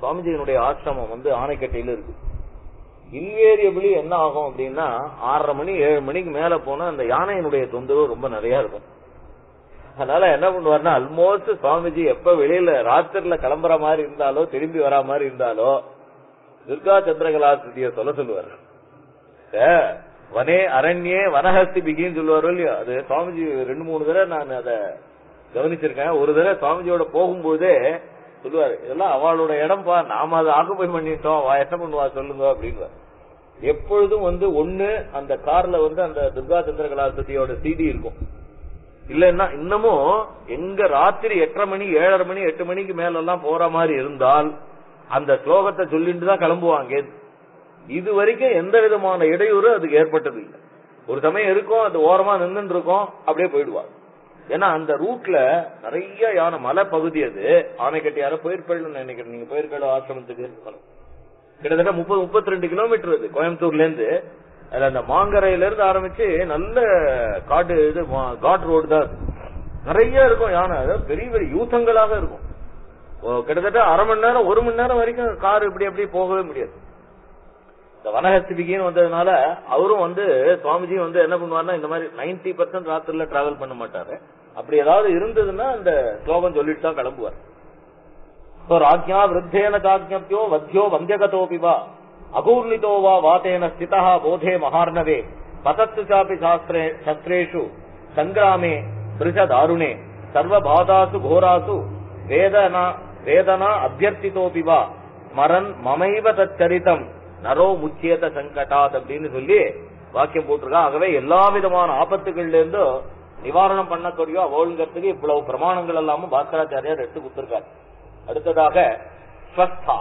சுவாமிஜியினுடைய ஆசிரமம் வந்து ஆனைக்கட்டையில இருக்கு இன்வேரியபிளி என்ன ஆகும் அப்படின்னா ஆறரை மணி ஏழு மணிக்கு மேல போனா அந்த யானையினுடைய தொந்தரவு ரொம்ப நிறைய இருக்கும் அதனால என்ன பண்ணுவாருன்னா ஆல்மோஸ்ட் சுவாமிஜி எப்ப வெளியில ராத்திரில கிளம்புற மாதிரி இருந்தாலோ திரும்பி வரா மாதிரி இருந்தாலோ துர்கா சந்திரகலாஸ்திய சொல்ல சொல்லுவார் ஏ, வனே அரண்யே வனஹஸ்தி பிகின்னு சொல்லுவாரோ இல்லையோ அது சுவாமிஜி ரெண்டு மூணு தடவை நான் அதை கவனிச்சிருக்கேன் ஒரு தடவை சுவாமிஜியோட போகும்போதே சொல்லுவாரு இதெல்லாம் அவளோட இடம்பா நாம அதை ஆக்குப்பை பண்ணிட்டோம் அவ என்ன பண்ணுவா சொல்லுங்க அப்படின்னு எப்பொழுதும் வந்து ஒண்ணு அந்த கார்ல வந்து அந்த துர்கா சந்திரகலாஸ்தியோட சிடி இருக்கும் இல்லன்னா இன்னமும் எங்க ராத்திரி எட்டரை மணி ஏழரை மணி எட்டு மணிக்கு மேல எல்லாம் போற மாதிரி இருந்தால் அந்த ஸ்லோகத்தை சொல்லிட்டு தான் கிளம்புவாங்க இது வரைக்கும் எந்த விதமான இடையூறு அதுக்கு ஏற்பட்டது இல்லை ஒரு சமயம் இருக்கும் அது ஓரமா நின்னுட்டு இருக்கும் அப்படியே போயிடுவா ஏன்னா அந்த ரூட்ல நிறைய யானை மலை பகுதி அது ஆனைக்கட்டி யாரோ போயிருப்பேன்னு நினைக்கிறேன் நீங்க போயிருக்கல ஆசிரமத்துக்கு கிட்டத்தட்ட முப்பது முப்பத்தி ரெண்டு கிலோமீட்டர் அது கோயம்புத்தூர்ல இருந்து அதுல அந்த மாங்கரையில இருந்து ஆரம்பிச்சு நல்ல காட்டு இது மா- காட் ரோடு தான் அது. நிறைய இருக்கும் யானை அதாவது பெரிய பெரிய யூத்தங்களாக இருக்கும் ஓ, கிட்டத்தட்ட அரை மணி நேரம் ஒரு மணி நேரம் வரைக்கும் கார் இப்படி அப்படி போகவே முடியாது இந்த வனஹஸ்திபிகின்னு வந்ததுனால அவரும் வந்து சுவாமிஜியும் வந்து என்ன பண்ணுவாருன்னா இந்த மாதிரி நைன்டி பர்சன்ட் ராத்திரில டிராவல் பண்ண மாட்டாரு அப்படி ஏதாவது இருந்ததுன்னா அந்த ஸ்லோகம் சொல்லிட்டு தான் கிளம்புவார் So, ராஜ்யா விருத்தேன சாஜ்ஞப்யோ வத்தியோ வந்தியகதோபி வா அகூர்ணிதோ வா வாத்தேன ஸ்திதः போதே மகார்ணவே பதத்து சாபி சாஸ்திரே சஸ்திரேஷு சங்கிராமே பிருஷ தாருணே சர்வபாதாசு கோராசு வேதனா வேதனா அபியர்த்திதோபி வா மரன் மமைவ தச்சரிதம் நரோ முச்சியத சங்கடாத் அப்படின்னு சொல்லி வாக்கியம் போட்டிருக்கா ஆகவே எல்லா விதமான ஆபத்துகள்ல இருந்து நிவாரணம் பண்ணக்கூடிய அவளுங்கிறதுக்கு இவ்வளவு பிரமாணங்கள் எல்லாமும் பாஸ்கராச்சாரியார் எடுத்து கொடுத்திருக்காரு அடுத்ததாக ஸ்வஸ்தா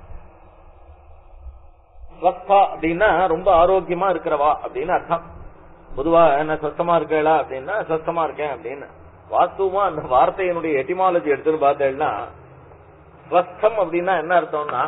ஸ்வஸ்தா அப்படின்னா ரொம்ப ஆரோக்கியமா இருக்கிறவா அப்படின்னு அர்த்தம் பொதுவா என்ன ஸ்வஸ்தமா இருக்கா அப்படின்னா ஸ்வஸ்தமா இருக்கேன் அப்படின்னு வாஸ்தவமா அந்த வார்த்தையினுடைய எட்டிமாலஜி எடுத்துன்னு பார்த்தேன்னா ஸ்வஸ்தம் அப்படின்னா என்ன அர்த்தம்னா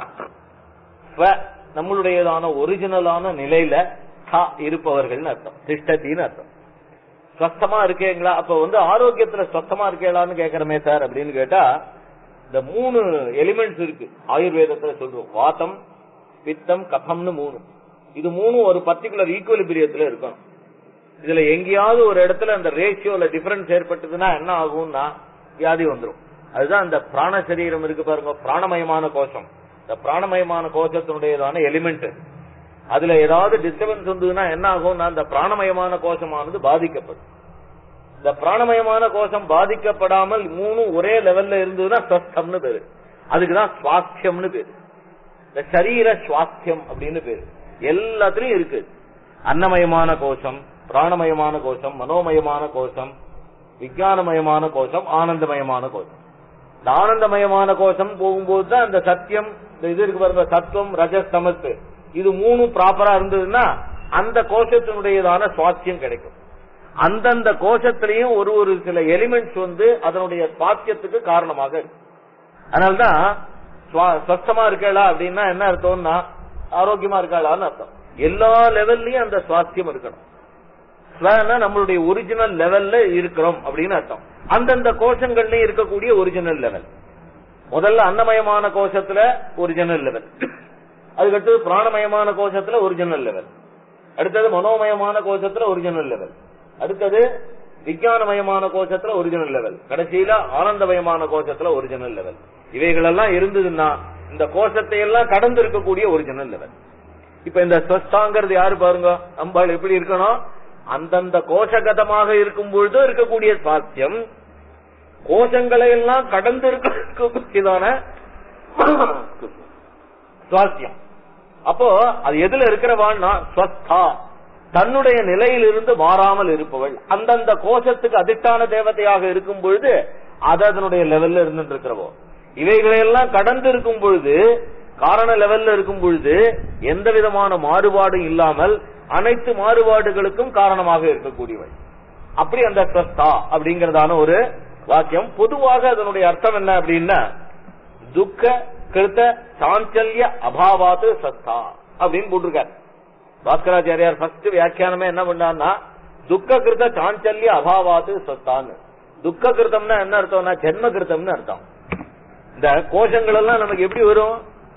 ஸ்வ நம்மளுடையதான ஒரிஜினலான நிலையில ஹா இருப்பவர்கள்னு அர்த்தம் திஷ்டத்தின்னு அர்த்தம் ஸ்வஸ்தமா இருக்கீங்களா அப்ப வந்து ஆரோக்கியத்துல ஸ்வஸ்தமா இருக்கீங்களான்னு கேக்குறமே சார் அப்படின்னு கேட்டா இந்த மூணு எலிமெண்ட்ஸ் இருக்கு ஆயுர்வேதத்துல சொல்றோம் வாதம் பித்தம் கபம்னு மூணு இது மூணும் ஒரு பர்டிகுலர் ஈக்குவலிபிரியத்துல இருக்கணும் இதுல எங்கேயாவது ஒரு இடத்துல அந்த ரேஷியோல டிஃபரன்ஸ் ஏற்பட்டதுன்னா என்ன ஆகும்னா வியாதி வந்துரும் அதுதான் அந்த பிராண சரீரம் இருக்கு பாருங்க பிராணமயமான கோஷம் இந்த பிராணமயமான கோஷத்தினுடையதான எலிமெண்ட் அதுல ஏதாவது டிஸ்டர்பன்ஸ் வந்ததுன்னா என்ன ஆகும்னா அந்த பிராணமயமான கோஷமானது பாதிக்கப்படும் இந்த பிராணமயமான கோஷம் பாதிக்கப்படாமல் மூணும் ஒரே லெவல்ல இருந்ததுன்னா ஸ்வஸ்தம்னு பேரு அதுக்குதான் சுவாஸ்தியம்னு பேரு இந்த சரீர சுவாஸ்தியம் அப்படின்னு பேரு எல்லாத்துலயும் இருக்கு அன்னமயமான கோஷம் பிராணமயமான கோஷம் மனோமயமான கோஷம் விஞ்ஞானமயமான கோஷம் ஆனந்தமயமான கோஷம் இந்த ஆனந்தமயமான கோஷம் போகும்போது தான் இந்த சத்தியம் இந்த இது இருக்கு பாருங்க சத்துவம் ரஜஸ் தமஸ் இது மூணும் ப்ராப்பரா இருந்ததுன்னா அந்த கோஷத்தினுடையதான சுவாஸ்தியம் கிடைக்கும் அந்தந்த கோஷத்திலையும் ஒரு ஒரு சில எலிமெண்ட்ஸ் வந்து அதனுடைய சுவாஸ்தியத்துக்கு காரணமாக இருக்கு அதனால்தான் சுவா- ஸ்வஸ்தமா இருக்கா அப்படின்னா என்ன அர்த்தம்னா ஆரோக்கியமா இருக்காளான்னு அர்த்தம் எல்லா லெவல்லயும் அந்த சுவாஸ்தியம் இருக்கணும் ஸ்வனா நம்மளுடைய ஒரிஜினல் லெவல்ல இருக்கிறோம் அப்படின்னு அர்த்தம் அந்தந்த கோஷங்கள்லயும் இருக்கக்கூடிய ஒரிஜினல் லெவல் முதல்ல அன்னமயமான கோஷத்துல ஒரிஜினல் லெவல் அதுக்கடுத்தது பிராணமயமான கோஷத்துல ஒரிஜினல் லெவல் அடுத்தது மனோமயமான கோஷத்துல ஒரிஜினல் லெவல் அடுத்தது விஞ்ஞானமயமான கோஷத்துல ஒரிஜினல் லெவல் கடைசியில ஆனந்தமயமான கோஷத்துல ஒரிஜினல் லெவல் இவைகளெல்லாம் இருந்ததுன்னா இந்த கோஷத்தை எல்லாம் கடந்து இருக்கக்கூடிய ஒரிஜினல் லெவல் இப்ப இந்த ஸ்வஸ்தாங்கிறது யாரு பாருங்க அம்பாள் எப்படி இருக்கணும் அந்தந்த கோஷகதமாக இருக்கும் பொழுது இருக்கக்கூடிய சுவாஸ்தியம் கோஷங்களை எல்லாம் கடந்து இருக்கக்கூடியதான சுவாஸ்தியம் அப்போ அது எதுல இருக்கிறவான்னா ஸ்வஸ்தா தன்னுடைய நிலையிலிருந்து மாறாமல் இருப்பவள் அந்தந்த கோஷத்துக்கு அதிஷ்டான தேவதையாக இருக்கும் பொழுது அது அதனுடைய லெவல்ல இருந்துட்டு இருக்கிறவோ இவைகளையெல்லாம் கடந்து இருக்கும் பொழுது காரண லெவல்ல இருக்கும் பொழுது எந்த விதமான மாறுபாடும் இல்லாமல் அனைத்து மாறுபாடுகளுக்கும் காரணமாக இருக்கக்கூடியவள் அப்படி அந்த ஸ்வஸ்தா அப்படிங்கறதான ஒரு வாக்கியம் பொதுவாக அதனுடைய அர்த்தம் என்ன அப்படின்னா துக்க கிருத்த சாஞ்சல்ய அபாவாத்து சஸ்தா அப்படின்னு போட்டிருக்காரு பாஸ்கராச்சாரியார் ஃபர்ஸ்ட் வியாக்கியானமே என்ன பண்ணார்னா துக்க கிருத்த சாஞ்சல்ய அபாவாத்து சஸ்தான்னு துக்க கிருத்தம்னா என்ன அர்த்தம்னா ஜென்ம கிருத்தம்னு அர்த்தம் இந்த கோஷங்கள் எல்லாம் நமக்கு எப்படி வரும்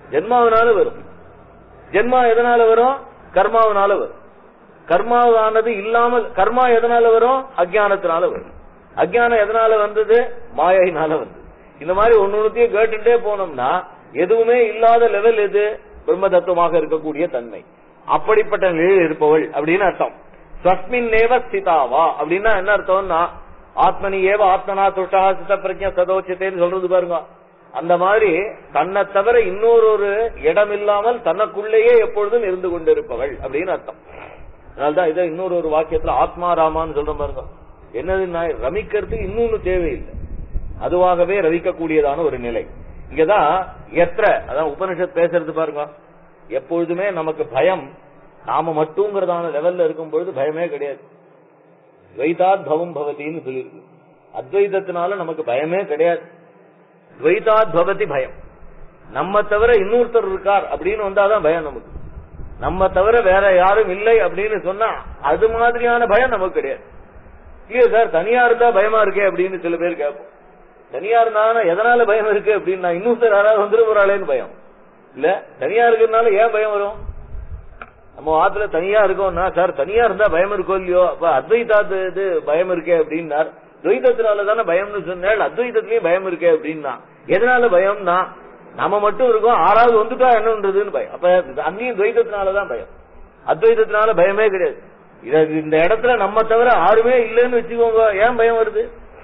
ஜென்மாவினால வரும் ஜென்மா எதனால வரும் கர்மாவினால வரும் கர்மாவானது இல்லாமல் கர்மா எதனால வரும் அஜ்ஞானத்தினால வரும் அஜ்ஞானம் எதனால வந்தது மாயையினால வந்தது இந்த மாதிரி ஒன்னு ஒன்னுத்தையும் கேட்டுட்டே போனோம்னா எதுவுமே இல்லாத லெவல் எது பிரம்ம தத்துவமாக இருக்கக்கூடிய தன்மை அப்படிப்பட்ட நிலையில் இருப்பவள் அப்படின்னு அர்த்தம் ஸ்வஸ்மின் நேவ ஸ்திதாவா அப்படின்னா என்ன அர்த்தம்னா ஆத்மனி ஏவ ஆத்மனா துஷ்டா சித்த பிரஜா சதோச்சத்தேன்னு சொல்றது பாருங்க அந்த மாதிரி தன்னை தவிர இன்னொரு ஒரு இடம் இல்லாமல் தனக்குள்ளேயே எப்பொழுதும் இருந்து கொண்டிருப்பவள் அப்படின்னு அர்த்தம் அதனால்தான் இதை இன்னொரு ஒரு வாக்கியத்துல ஆத்மா ராமான்னு சொல்ற பாருங்க என்னதுன்னா ரமிக்கிறதுக்கு இன்னொன்னு தேவையில்லை அதுவாகவே ரவிக்கக்கூடியதான ஒரு நிலை இங்கதான் எத்திர அதான் உபனிஷத் பேசுறது பாருங்க எப்பொழுதுமே நமக்கு பயம் நாம மட்டுங்கிறதான லெவல்ல இருக்கும் பொழுது பயமே கிடையாது துவைதாத் பவம் பவதின்னு சொல்லியிருக்கு அத்வைதத்தினால நமக்கு பயமே கிடையாது துவைதாத் பவதி பயம் நம்ம தவிர இன்னொருத்தர் இருக்கார் அப்படின்னு வந்தாதான் பயம் நமக்கு நம்ம தவிர வேற யாரும் இல்லை அப்படின்னு சொன்னா அது மாதிரியான பயம் நமக்கு கிடையாது இல்லையா சார் தனியா இருந்தா பயமா இருக்கே அப்படின்னு சில பேர் கேட்போம் தனியா இருந்தா எதனால பயம் இருக்கு அப்படின்னா இன்னொருத்தர் யாராவது வந்துட போறாளேன்னு பயம் இல்ல தனியா இருக்கிறதுனால ஏன் பயம் வரும் நம்ம ஆத்துல தனியா இருக்கோம்னா சார் தனியா இருந்தா பயம் இருக்கோ இல்லையோ அப்ப அத்வைதாத்து இது பயம் இருக்கே அப்படின்னார் துவைதத்தினால தானே பயம்னு சொன்னால் அத்வைதத்திலயும் பயம் இருக்கே அப்படின்னா எதனால பயம்னா நம்ம மட்டும் இருக்கோம் ஆறாவது வந்துட்டா என்னன்றதுன்னு பயம் அப்ப அங்கேயும் துவைதத்தினாலதான் பயம் அத்வைதத்தினால பயமே கிடையாது இத இந்த இடத்துல நம்ம தவிர யாருமே இல்லைன்னு வச்சுக்கோங்க ஏன் பயம் வருது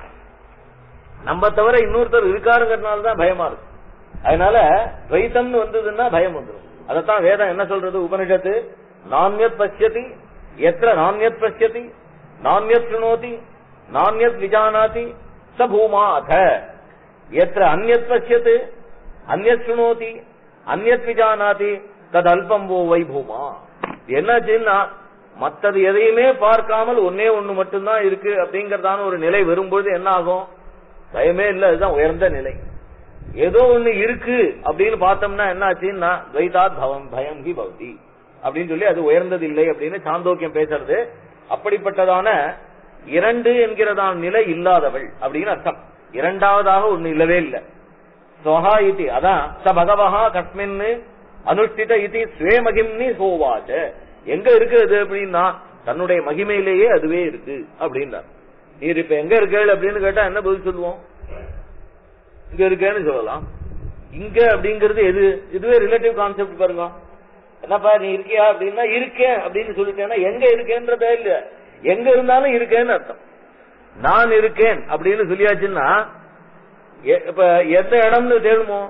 நம்ம தவிர இன்னொருத்தர் இருக்காருங்கிறதுனால தான் பயமா இருக்கு அதனால துவைத்தம்னு வந்ததுன்னா பயம் வந்துடும் அதத்தான் வேதம் என்ன சொல்றது உபனிஷத்து நானியத் பசியதி எத்திர நானியத் பசியதி நானியத் சுணோதி நானியத் விஜானாதி ச பூமா அத எத்திர அந்நியத் பசியத்து அந்நியத் சுணோதி அந்நியத் விஜானாதி தது அல்பம் ஓ வை பூமா என்னாச்சுன்னா மத்தது எதையுமே பார்க்காமல் ஒன்னே ஒண்ணு மட்டும்தான் இருக்கு அப்படிங்கறதான ஒரு நிலை வரும்பொழுது என்ன ஆகும் பயமே இல்ல அதுதான் உயர்ந்த நிலை ஏதோ ஒண்ணு இருக்கு அப்படின்னு பார்த்தோம்னா என்ன ஆச்சுன்னா துவைதாத் பவம் பயம் ஹி பவதி அப்படின்னு சொல்லி அது உயர்ந்தது இல்லை அப்படின்னு சாந்தோக்கியம் பேசுறது அப்படிப்பட்டதான இரண்டு என்கிறதான நிலை இல்லாதவள் அப்படின்னு அர்த்தம் இரண்டாவதாக ஒண்ணு இல்லவே இல்லை ஸ்வஹா இதி அதான் ச பகவஹா கஸ்மின் அனுஷ்டித இதி ஸ்வே மகிம்னி சோவாச்ச எங்க இருக்கு அது அப்படின்னா தன்னுடைய மகிமையிலேயே அதுவே இருக்கு அப்படின்னா நீர் இப்ப எங்க இருக்கேள் அப்படின்னு கேட்டா என்ன பதில் சொல்லுவோம் இங்க இருக்கேன்னு சொல்லலாம் இங்க அப்படிங்கிறது எது இதுவே ரிலேட்டிவ் கான்செப்ட் பாருங்க என்னப்பா நீ இருக்கியா அப்படின்னா இருக்கேன் அப்படின்னு சொல்லிட்டேன்னா எங்க இருக்கேன்றதே இல்ல எங்க இருந்தாலும் இருக்கேன்னு அர்த்தம் நான் இருக்கேன் அப்படின்னு சொல்லியாச்சுன்னா எ- இப்ப எந்த இடம்னு தேடுமோ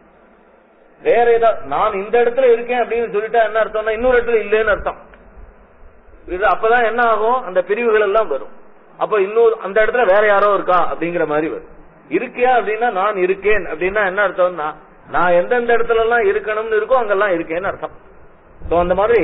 வேற ஏதாவது நான் இந்த இடத்துல இருக்கேன் அப்படின்னு சொல்லிட்டா என்ன அர்த்தம்னா இன்னொரு இடத்துல இல்லைன்னு அர்த்தம் இது அப்பதான் என்ன ஆகும் அந்த பிரிவுகள் எல்லாம் வரும் அப்ப இன்னொரு அந்த இடத்துல வேற யாரோ இருக்கா அப்படிங்கிற மாதிரி வரும் இருக்கியா அப்படின்னா நான் இருக்கேன் அப்படின்னா என்ன அர்த்தம்னா நான் எந்தெந்த இடத்துல எல்லாம் இருக்கணும்னு இருக்கோ அங்கெல்லாம் இருக்கேன்னு அர்த்தம் So, அந்த மாதிரி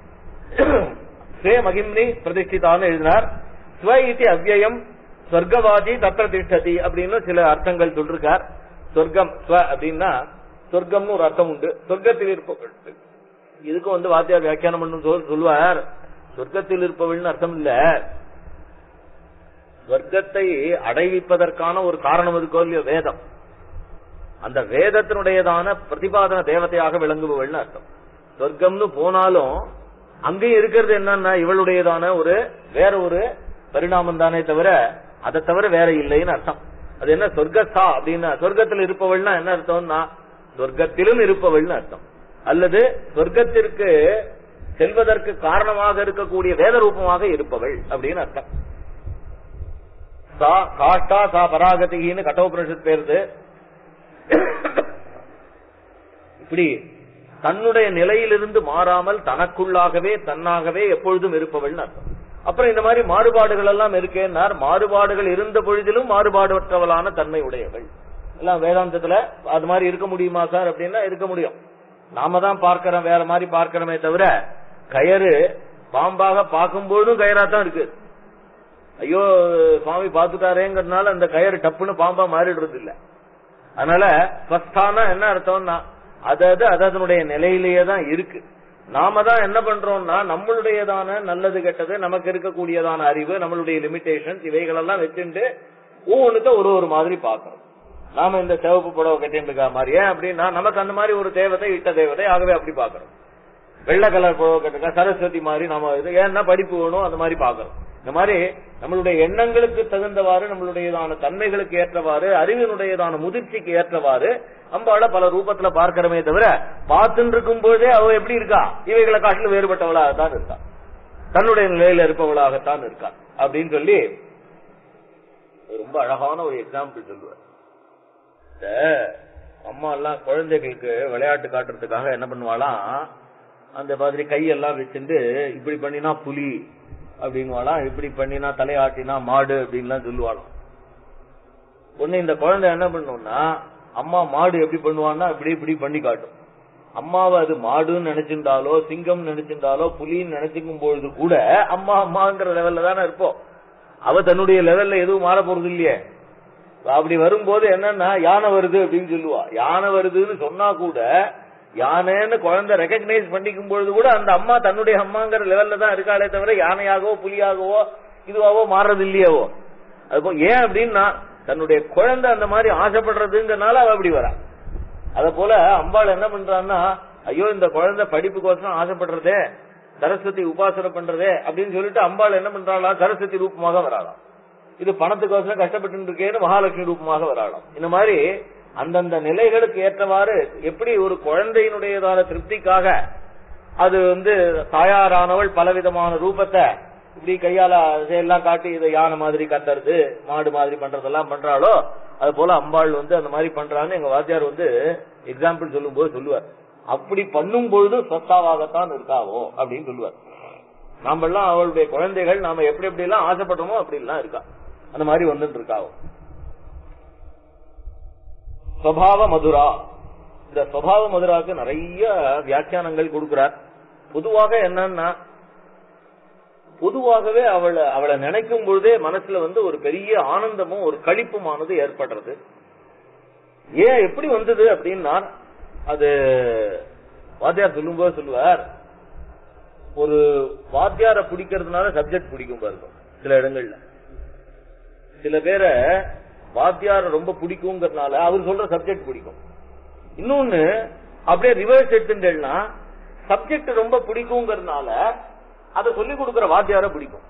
ஸ்வே மகிம்னி பிரதிஷ்டிதான்னு எழுதினார் ஸ்வ இதி அவ்யயம் சொர்க்கவாதி தத்திர திஷ்டதி அப்படின்னு சில அர்த்தங்கள் சொல்லிருக்கார் சொர்க்கம் ஸ்வ அப்படின்னா சொர்க்கம்னு ஒரு அர்த்தம் உண்டு சொர்க்கத்தில் இருப்பவள் இதுக்கும் வந்து வாத்தியார் வியாக்கியானம் பண்ணும் சொல் சொல்லுவார் சொர்க்கத்தில் இருப்பவள்னு அர்த்தம் இல்ல சொர்க்கத்தை அடைவிப்பதற்கான ஒரு காரணம் இருக்கோ இல்லையோ வேதம் அந்த வேதத்தினுடையதான பிரதிபாதன தேவதையாக விளங்குபவள்னு அர்த்தம் சொர்க்கம்னு போனாலும் அங்கேயும் இருக்கிறது என்னன்னா இவளுடையதான ஒரு வேற ஒரு பரிணாமம் தானே தவிர அதை தவிர வேற இல்லைன்னு அர்த்தம் அது என்ன சொர்க்கஸ்தா அப்படின்னா சொர்க்கத்தில் இருப்பவள்னா என்ன அர்த்தம்னா சொர்க்கத்திலும் இருப்பவள்னு அர்த்தம் அல்லது சொர்க்கத்திற்கு செல்வதற்கு காரணமாக இருக்கக்கூடிய வேத ரூபமாக இருப்பவள் அப்படின்னு அர்த்தம் சா காஷ்டா சா பராகதின்னு கட்டோபனிஷத் பேருது இப்படி தன்னுடைய நிலையிலிருந்து மாறாமல் தனக்குள்ளாகவே தன்னாகவே எப்பொழுதும் இருப்பவள்னு அர்த்தம் அப்புறம் இந்த மாதிரி மாறுபாடுகள் எல்லாம் இருக்கேன்னார் மாறுபாடுகள் இருந்த பொழுதிலும் மாறுபாடற்றவளான தன்மை உடையவள் எல்லாம் வேதாந்தத்துல அது மாதிரி இருக்க முடியுமா சார் அப்படின்னா இருக்க முடியும் நாம தான் பார்க்கிறோம் வேற மாதிரி பார்க்கிறோமே தவிர கயறு பாம்பாக பார்க்கும்போதும் கயரா தான் இருக்கு ஐயோ சுவாமி பாத்துட்டாரேங்கிறதுனால அந்த கயறு டப்புன்னு பாம்பா மாறிடுறது இல்ல அதனால ஸ்வஸ்தானா என்ன அர்த்தம்னா அது அது அது அதனுடைய நிலையிலேயே தான் இருக்கு நாம தான் என்ன பண்றோம்னா நம்மளுடையதான நல்லது கெட்டது நமக்கு இருக்கக்கூடியதான அறிவு நம்மளுடைய லிமிடேஷன்ஸ் இவைகளெல்லாம் வச்சுட்டு ஒவ்வொன்றுத்த ஒரு ஒரு மாதிரி பார்க்கணும் நாம இந்த சிவப்பு புடவை கட்டிட்டு இருக்கா மாதிரி ஏன் அப்படின்னா நமக்கு அந்த மாதிரி ஒரு தேவதை இட்ட தேவதை ஆகவே அப்படி பாக்குறோம் வெள்ளை கலர் புடவை கட்டிருக்கா சரஸ்வதி மாதிரி நாம இது ஏன்னா படிப்பு வேணும் அந்த மாதிரி பாக்குறோம் இந்த மாதிரி நம்மளுடைய எண்ணங்களுக்கு தகுந்தவாறு நம்மளுடையதான தன்மைகளுக்கு ஏற்றவாறு அறிவினுடையதான முதிர்ச்சிக்கு ஏற்றவாறு அம்பாள பல ரூபத்துல பார்க்கிறமே தவிர பார்த்துட்டு இருக்கும் போதே அவ எப்படி இருக்கா இவைகளை காட்டிலும் வேறுபட்டவளாகத்தான் இருக்கா தன்னுடைய நிலையில இருப்பவளாகத்தான் இருக்கா அப்படின்னு சொல்லி ரொம்ப அழகான ஒரு எக்ஸாம்பிள் சொல்லுவார் இந்த அம்மா எல்லாம் குழந்தைகளுக்கு விளையாட்டு காட்டுறதுக்காக என்ன பண்ணுவாளாம் அந்த மாதிரி கையெல்லாம் வச்சுட்டு இப்படி பண்ணினா புலி அப்படின்வாளாம் இப்படி பண்ணினா தலையாட்டினா மாடு அப்படின்லாம் சொல்லுவாளாம் ஒண்ணு இந்த குழந்தை என்ன பண்ணும்னா அம்மா மாடு எப்படி பண்ணுவான்னா இப்படி இப்படி பண்ணி காட்டும் அம்மாவை அது மாடுன்னு நினைச்சிருந்தாலோ சிங்கம் நினைச்சிருந்தாலோ புலின்னு நினைச்சுக்கும் பொழுது கூட அம்மா அம்மாங்கிற லெவல்ல தானே இருப்போம் அவ தன்னுடைய லெவல்ல எதுவும் மாற போறது இல்லையே அப்படி வரும்போது என்னன்னா யானை வருது அப்படின்னு சொல்லுவா யானை வருதுன்னு சொன்னா கூட யானைன்னு குழந்தை ரெகக்னைஸ் பண்ணிக்கும் பொழுது கூட அந்த அம்மா தன்னுடைய அம்மாங்கிற லெவல்ல தான் இருக்காளே தவிர யானையாகவோ புலியாகவோ இதுவாகவோ மாறுறது இல்லையாவோ அது ஏன் அப்படின்னா தன்னுடைய குழந்தை அந்த மாதிரி ஆசைப்படுறதுங்கிறனால அவ அப்படி வரா அத போல அம்பாள் என்ன பண்றான்னா ஐயோ இந்த குழந்தை படிப்புக்கோசரம் ஆசைப்படுறதே சரஸ்வதி உபாசனை பண்றதே அப்படின்னு சொல்லிட்டு அம்பாள் என்ன பண்றாளா சரஸ்வதி ரூபமாக வராளாம் இது பணத்துக்கோசரம் கஷ்டப்பட்டு இருக்கேன்னு மகாலட்சுமி ரூபமாக வராளாம் இந்த மாதிரி அந்தந்த நிலைகளுக்கு ஏற்றவாறு எப்படி ஒரு குழந்தையினுடையதான திருப்திக்காக அது வந்து தாயாரானவள் பலவிதமான ரூபத்தை இப்படி கையால எல்லாம் காட்டி இதை யானை மாதிரி கத்துறது மாடு மாதிரி பண்றதெல்லாம் பண்றாளோ அது போல அம்பாள் வந்து அந்த மாதிரி பண்றான்னு எங்க வாத்தியார் வந்து எக்ஸாம்பிள் சொல்லும் போது சொல்லுவார் அப்படி பண்ணும் பொழுது சொத்தாவாகத்தான் இருக்காவோ அப்படின்னு சொல்லுவார் நாம எல்லாம் அவளுடைய குழந்தைகள் நாம எப்படி எப்படி எல்லாம் ஆசைப்படுறோமோ அப்படி எல்லாம் இருக்கா அந்த மாதிரி வந்துட்டு இருக்காவோ ஸ்வபாவ மதுரா இந்த ஸ்வபாவ மதுராக்கு நிறைய வியாக்கியானங்கள் கொடுக்கிறார் பொதுவாக என்னன்னா பொதுவாகவே அவளை அவளை நினைக்கும் பொழுதே மனசுல வந்து ஒரு பெரிய ஆனந்தமும் ஒரு களிப்புமானது ஏற்படுறது ஏன் எப்படி வந்தது அப்படின்னா அது வாத்தியார் சொல்லும்போது சொல்லுவார் ஒரு வாத்தியார பிடிக்கிறதுனால சப்ஜெக்ட் பிடிக்கும் பாருங்க சில இடங்கள்ல சில பேரை வாத்தியார ரொம்ப பிடிக்குங்கிறதுனால அவர் சொல்ற சப்ஜெக்ட் பிடிக்கும் இன்னொன்னு அப்படியே ரிவர்ஸ் எடுத்துட்டேன்னா சப்ஜெக்ட் ரொம்ப பிடிக்குங்கிறதுனால அதை சொல்லி கொடுக்கிற வாத்தியார பிடிக்கும்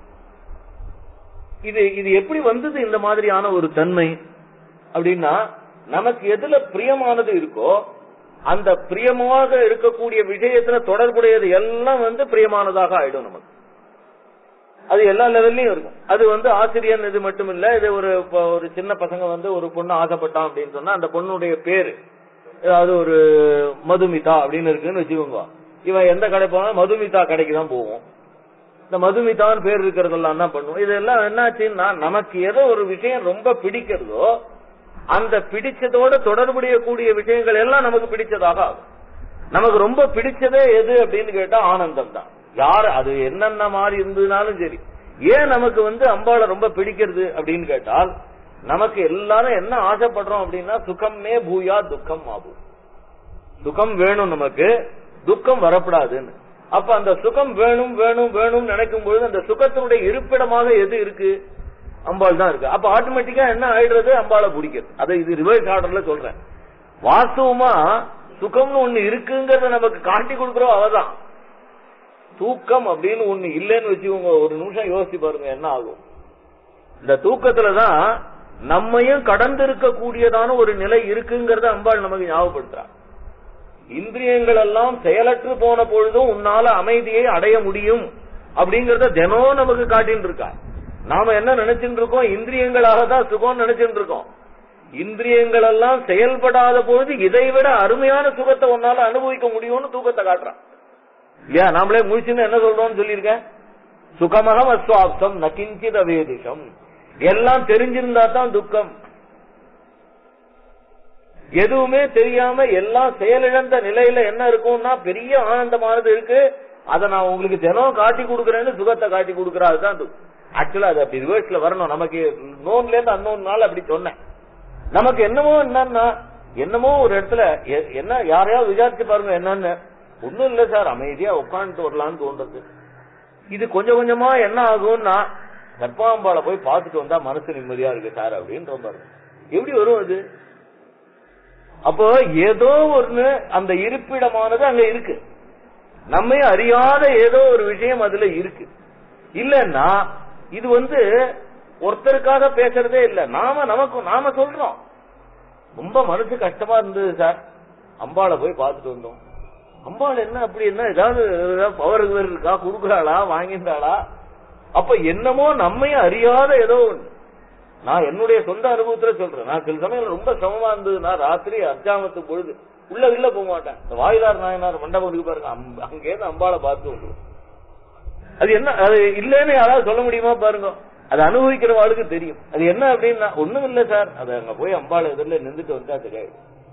இது இது எப்படி வந்தது இந்த மாதிரியான ஒரு தன்மை அப்படின்னா நமக்கு எதுல பிரியமானது இருக்கோ அந்த பிரியமாக இருக்கக்கூடிய விஷயத்துல தொடர்புடையது எல்லாம் வந்து பிரியமானதாக ஆயிடும் நமக்கு அது எல்லா லெவல்லயும் இருக்கும் அது வந்து ஆசிரியர் இது மட்டும் இல்ல இது ஒரு இப்ப ஒரு சின்ன பசங்க வந்து ஒரு பொண்ணு ஆசைப்பட்டான் அப்படின்னு சொன்னா அந்த பொண்ணுடைய பேரு ஏதாவது ஒரு மதுமிதா அப்படின்னு இருக்குன்னு வச்சுக்கோங்க இவன் எந்த கடை போனாலும் மதுமிதா கடைக்கு தான் போவோம் இந்த மதுமிதான் பேர் இருக்கிறதெல்லாம் என்ன பண்ணுவோம் இதெல்லாம் என்னாச்சுன்னா நமக்கு ஏதோ ஒரு விஷயம் ரொம்ப பிடிக்கிறதோ அந்த பிடிச்சதோட தொடர்புடைய கூடிய விஷயங்கள் எல்லாம் நமக்கு பிடிச்சதாக ஆகும் நமக்கு ரொம்ப பிடிச்சதே எது அப்படின்னு கேட்டா ஆனந்தம் தான் யார் அது என்னென்ன மாதிரி இருந்ததுனாலும் சரி ஏன் நமக்கு வந்து அம்பாளை ரொம்ப பிடிக்கிறது அப்படின்னு கேட்டால் நமக்கு எல்லாரும் என்ன ஆசைப்படுறோம் அப்படின்னா சுகம்னே பூயா துக்கம் ஆகும் சுகம் வேணும் நமக்கு துக்கம் வரப்படாதுன்னு அப்ப அந்த சுகம் வேணும் வேணும் வேணும் நினைக்கும் பொழுது அந்த சுகத்தினுடைய இருப்பிடமாக எது இருக்கு அம்பாள் தான் இருக்கு அப்ப ஆட்டோமேட்டிக்கா என்ன ஆயிடுறது அம்பாளை பிடிக்கிறது அதை இது ரிவர்ஸ் ஆர்டர்ல சொல்றேன் வாஸ்தவமா சுகம்னு ஒண்ணு இருக்குங்கிறத நமக்கு காட்டி கொடுக்கிறோம் அவதான் தூக்கம் அப்படின்னு ஒண்ணு இல்லைன்னு வச்சுக்கோங்க ஒரு நிமிஷம் யோசிச்சு பாருங்க என்ன ஆகும் இந்த தூக்கத்துலதான் நம்மையும் கடந்து இருக்கக்கூடியதான ஒரு நிலை இருக்குங்கிறத அம்பாள் நமக்கு ஞாபகப்படுத்துறான் இந்திரியங்கள் எல்லாம் செயலற்று போன பொழுதும் உன்னால அமைதியை அடைய முடியும் அப்படிங்கறத தினம் நமக்கு காட்டின்னு இருக்கா நாம என்ன நினைச்சுட்டு இருக்கோம் இந்திரியங்களாக தான் சுகம் நினைச்சுட்டு இருக்கோம் இந்திரியங்கள் எல்லாம் செயல்படாத பொழுது இதை விட அருமையான சுகத்தை உன்னால அனுபவிக்க முடியும்னு தூக்கத்தை காட்டுறான் இல்லையா நாமளே முழிச்சுன்னு என்ன சொல்றோம்னு சொல்லியிருக்கேன் சுகமகம் அஸ்வாப்தம் நகிஞ்சித வேதிஷம் எல்லாம் தெரிஞ்சிருந்தா தான் துக்கம் எதுவுமே தெரியாம எல்லாம் செயலிழந்த நிலையில என்ன இருக்கும்னா பெரிய ஆனந்தமானது இருக்கு அதை நான் உங்களுக்கு தினம் காட்டி கொடுக்கறேன்னு சுகத்தை காட்டி கொடுக்கறா அதுதான் ஆக்சுவலா அது அப்படி ரிவர்ஸ்ல வரணும் நமக்கு நோன்ல இருந்து அன்னோன் நாள் அப்படி சொன்னேன் நமக்கு என்னமோ என்னன்னா என்னமோ ஒரு இடத்துல எ- என்ன யாரையாவது விசாரிச்சு பாருங்க என்னன்னு ஒண்ணும் இல்ல சார் அமைதியா உட்காந்துட்டு வரலாம்னு தோன்றது இது கொஞ்சம் கொஞ்சமா என்ன ஆகும்னா கர்ப்பாம்பாளை போய் பார்த்துட்டு வந்தா மனசு நிம்மதியா இருக்கு சார் அப்படின்னு பாருங்க எப்படி வரும் அது அப்போ ஏதோ ஒண்ணு அந்த இருப்பிடமானது அங்க இருக்கு நம்மை அறியாத ஏதோ ஒரு விஷயம் அதுல இருக்கு இல்லன்னா இது வந்து ஒருத்தருக்காக பேசுறதே இல்ல நாம நமக்கு நாம சொல்றோம் ரொம்ப மனசு கஷ்டமா இருந்தது சார் அம்பாளை போய் பார்த்துட்டு வந்தோம் அம்பாள் என்ன அப்படி என்ன ஏதாவது பவர் இருக்கா கொடுக்குறாளா வாங்கிட்டாளா அப்ப என்னமோ நம்மையும் அறியாத ஏதோ ஒண்ணு நான் என்னுடைய சொந்த அனுபவத்துல சொல்றேன் நான் சில சமயம் ரொம்ப சிரமமா இருந்ததுன்னா ராத்திரி அர்ச்சாமத்து பொழுது உள்ள வெளில போக மாட்டேன் இந்த வாயிலார் நாயனார் மண்டபம் இருக்கு பாருங்க அம்ப- அங்கேருந்து அம்பாளை பார்த்து வந்துருவோம் அது என்ன அது இல்லைன்னு யாராவது சொல்ல முடியுமா பாருங்க அது அனுபவிக்கிற வாழ்க்கை தெரியும் அது என்ன அப்படின்னா ஒண்ணும் இல்ல சார் அது அங்க போய் அம்பாள் எதிரில் நின்றுட்டு வந்தா தெரியாது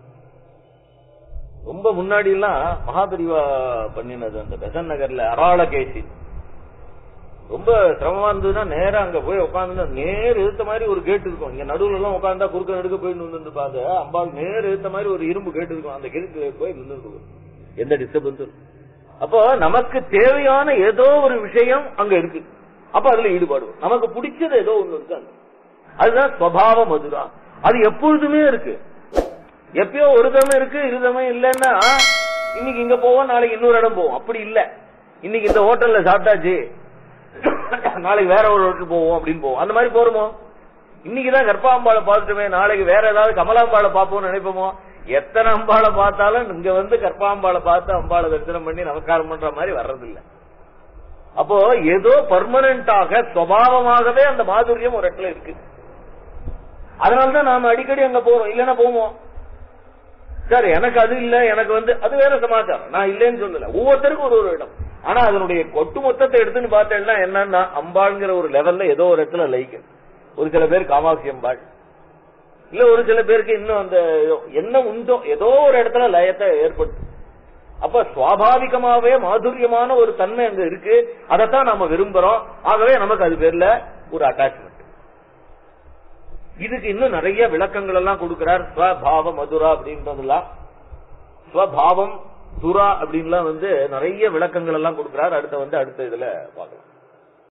ரொம்ப முன்னாடி எல்லாம் மகாபரிவா பண்ணினது அந்த பெசன் நகர்ல அராள கேசி ரொம்ப சிரமமா இருந்ததுன்னா நேரா அங்க போய் உட்காந்து நேர் எடுத்த மாதிரி ஒரு கேட் இருக்கும் இங்க நடுவுல எல்லாம் உட்காந்தா குறுக்க நடுக்க போய் நின்று பாக்க அம்பாள் நேர் எடுத்த மாதிரி ஒரு இரும்பு கேட் இருக்கும் அந்த கேட்டு போய் நின்று எந்த டிஸ்டர்பன்ஸும் அப்போ நமக்கு தேவையான ஏதோ ஒரு விஷயம் அங்க இருக்கு அப்ப அதுல ஈடுபாடு நமக்கு பிடிச்சது ஏதோ ஒண்ணு இருக்கு அங்க. அதுதான் ஸ்வபாவ மதுரா அது எப்பொழுதுமே இருக்கு எப்பயோ ஒரு தமை இருக்கு இரு தமை இல்லைன்னா இன்னைக்கு இங்க போவோம் நாளைக்கு இன்னொரு இடம் போவோம் அப்படி இல்ல இன்னைக்கு இந்த ஹோட்டல்ல சாப்பிட்டாச்சு நாளைக்கு வேற ஒரு ஹோட்டல் போவோம் அப்படின்னு போவோம் அந்த மாதிரி போறோமோ இன்னைக்குதான் கர்ப்பாம்பாளை பார்த்துட்டுமே நாளைக்கு வேற ஏதாவது கமலாம்பாளை பார்ப்போம்னு நினைப்போமோ எத்தனை அம்பாளை பார்த்தாலும் இங்க வந்து கர்ப்பாம்பாளை பார்த்து அம்பாளை தரிசனம் பண்ணி நமஸ்காரம் பண்ற மாதிரி வர்றதில்லை அப்போ ஏதோ பர்மனண்டாக சுவாவமாகவே அந்த மாதுரியம் ஒரு இடத்துல இருக்கு அதனாலதான் நாம அடிக்கடி அங்க போறோம் இல்லைன்னா போவோம் சார் எனக்கு அது இல்ல எனக்கு வந்து அது வேற சமாச்சாரம் நான் இல்லைன்னு சொல்லல ஒவ்வொருத்தருக்கும் ஒரு ஒரு இடம் ஆனா அதனுடைய ஒட்டு மொத்தத்தை எடுத்துன்னு பார்த்தேன்னா என்னன்னா அம்பாள்ங்கிற ஒரு லெவல்ல ஏதோ ஒரு இடத்துல லைக் ஒரு சில பேர் காமாட்சி அம்பாள் இல்ல ஒரு சில பேருக்கு இன்னும் அந்த என்ன உண்டோ ஏதோ ஒரு இடத்துல லயத்தை ஏற்படுத்து அப்ப சுவாபாவிகமாவே மாதுரியமான ஒரு தன்மை அங்க இருக்கு அதைத்தான் நாம விரும்புறோம் ஆகவே நமக்கு அது பேர்ல ஒரு அட்டாச்மெண்ட் இதுக்கு இன்னும் நிறைய விளக்கங்கள் எல்லாம் கொடுக்கிறார் ஸ்வபாவ மதுரா அப்படின்றதெல்லாம் ஸ்வபாவம் துரா அப்படின்லாம் வந்து நிறைய விளக்கங்கள் எல்லாம் கொடுக்கிறார் அடுத்த வந்து அடுத்த இதுல பார்க்கலாம்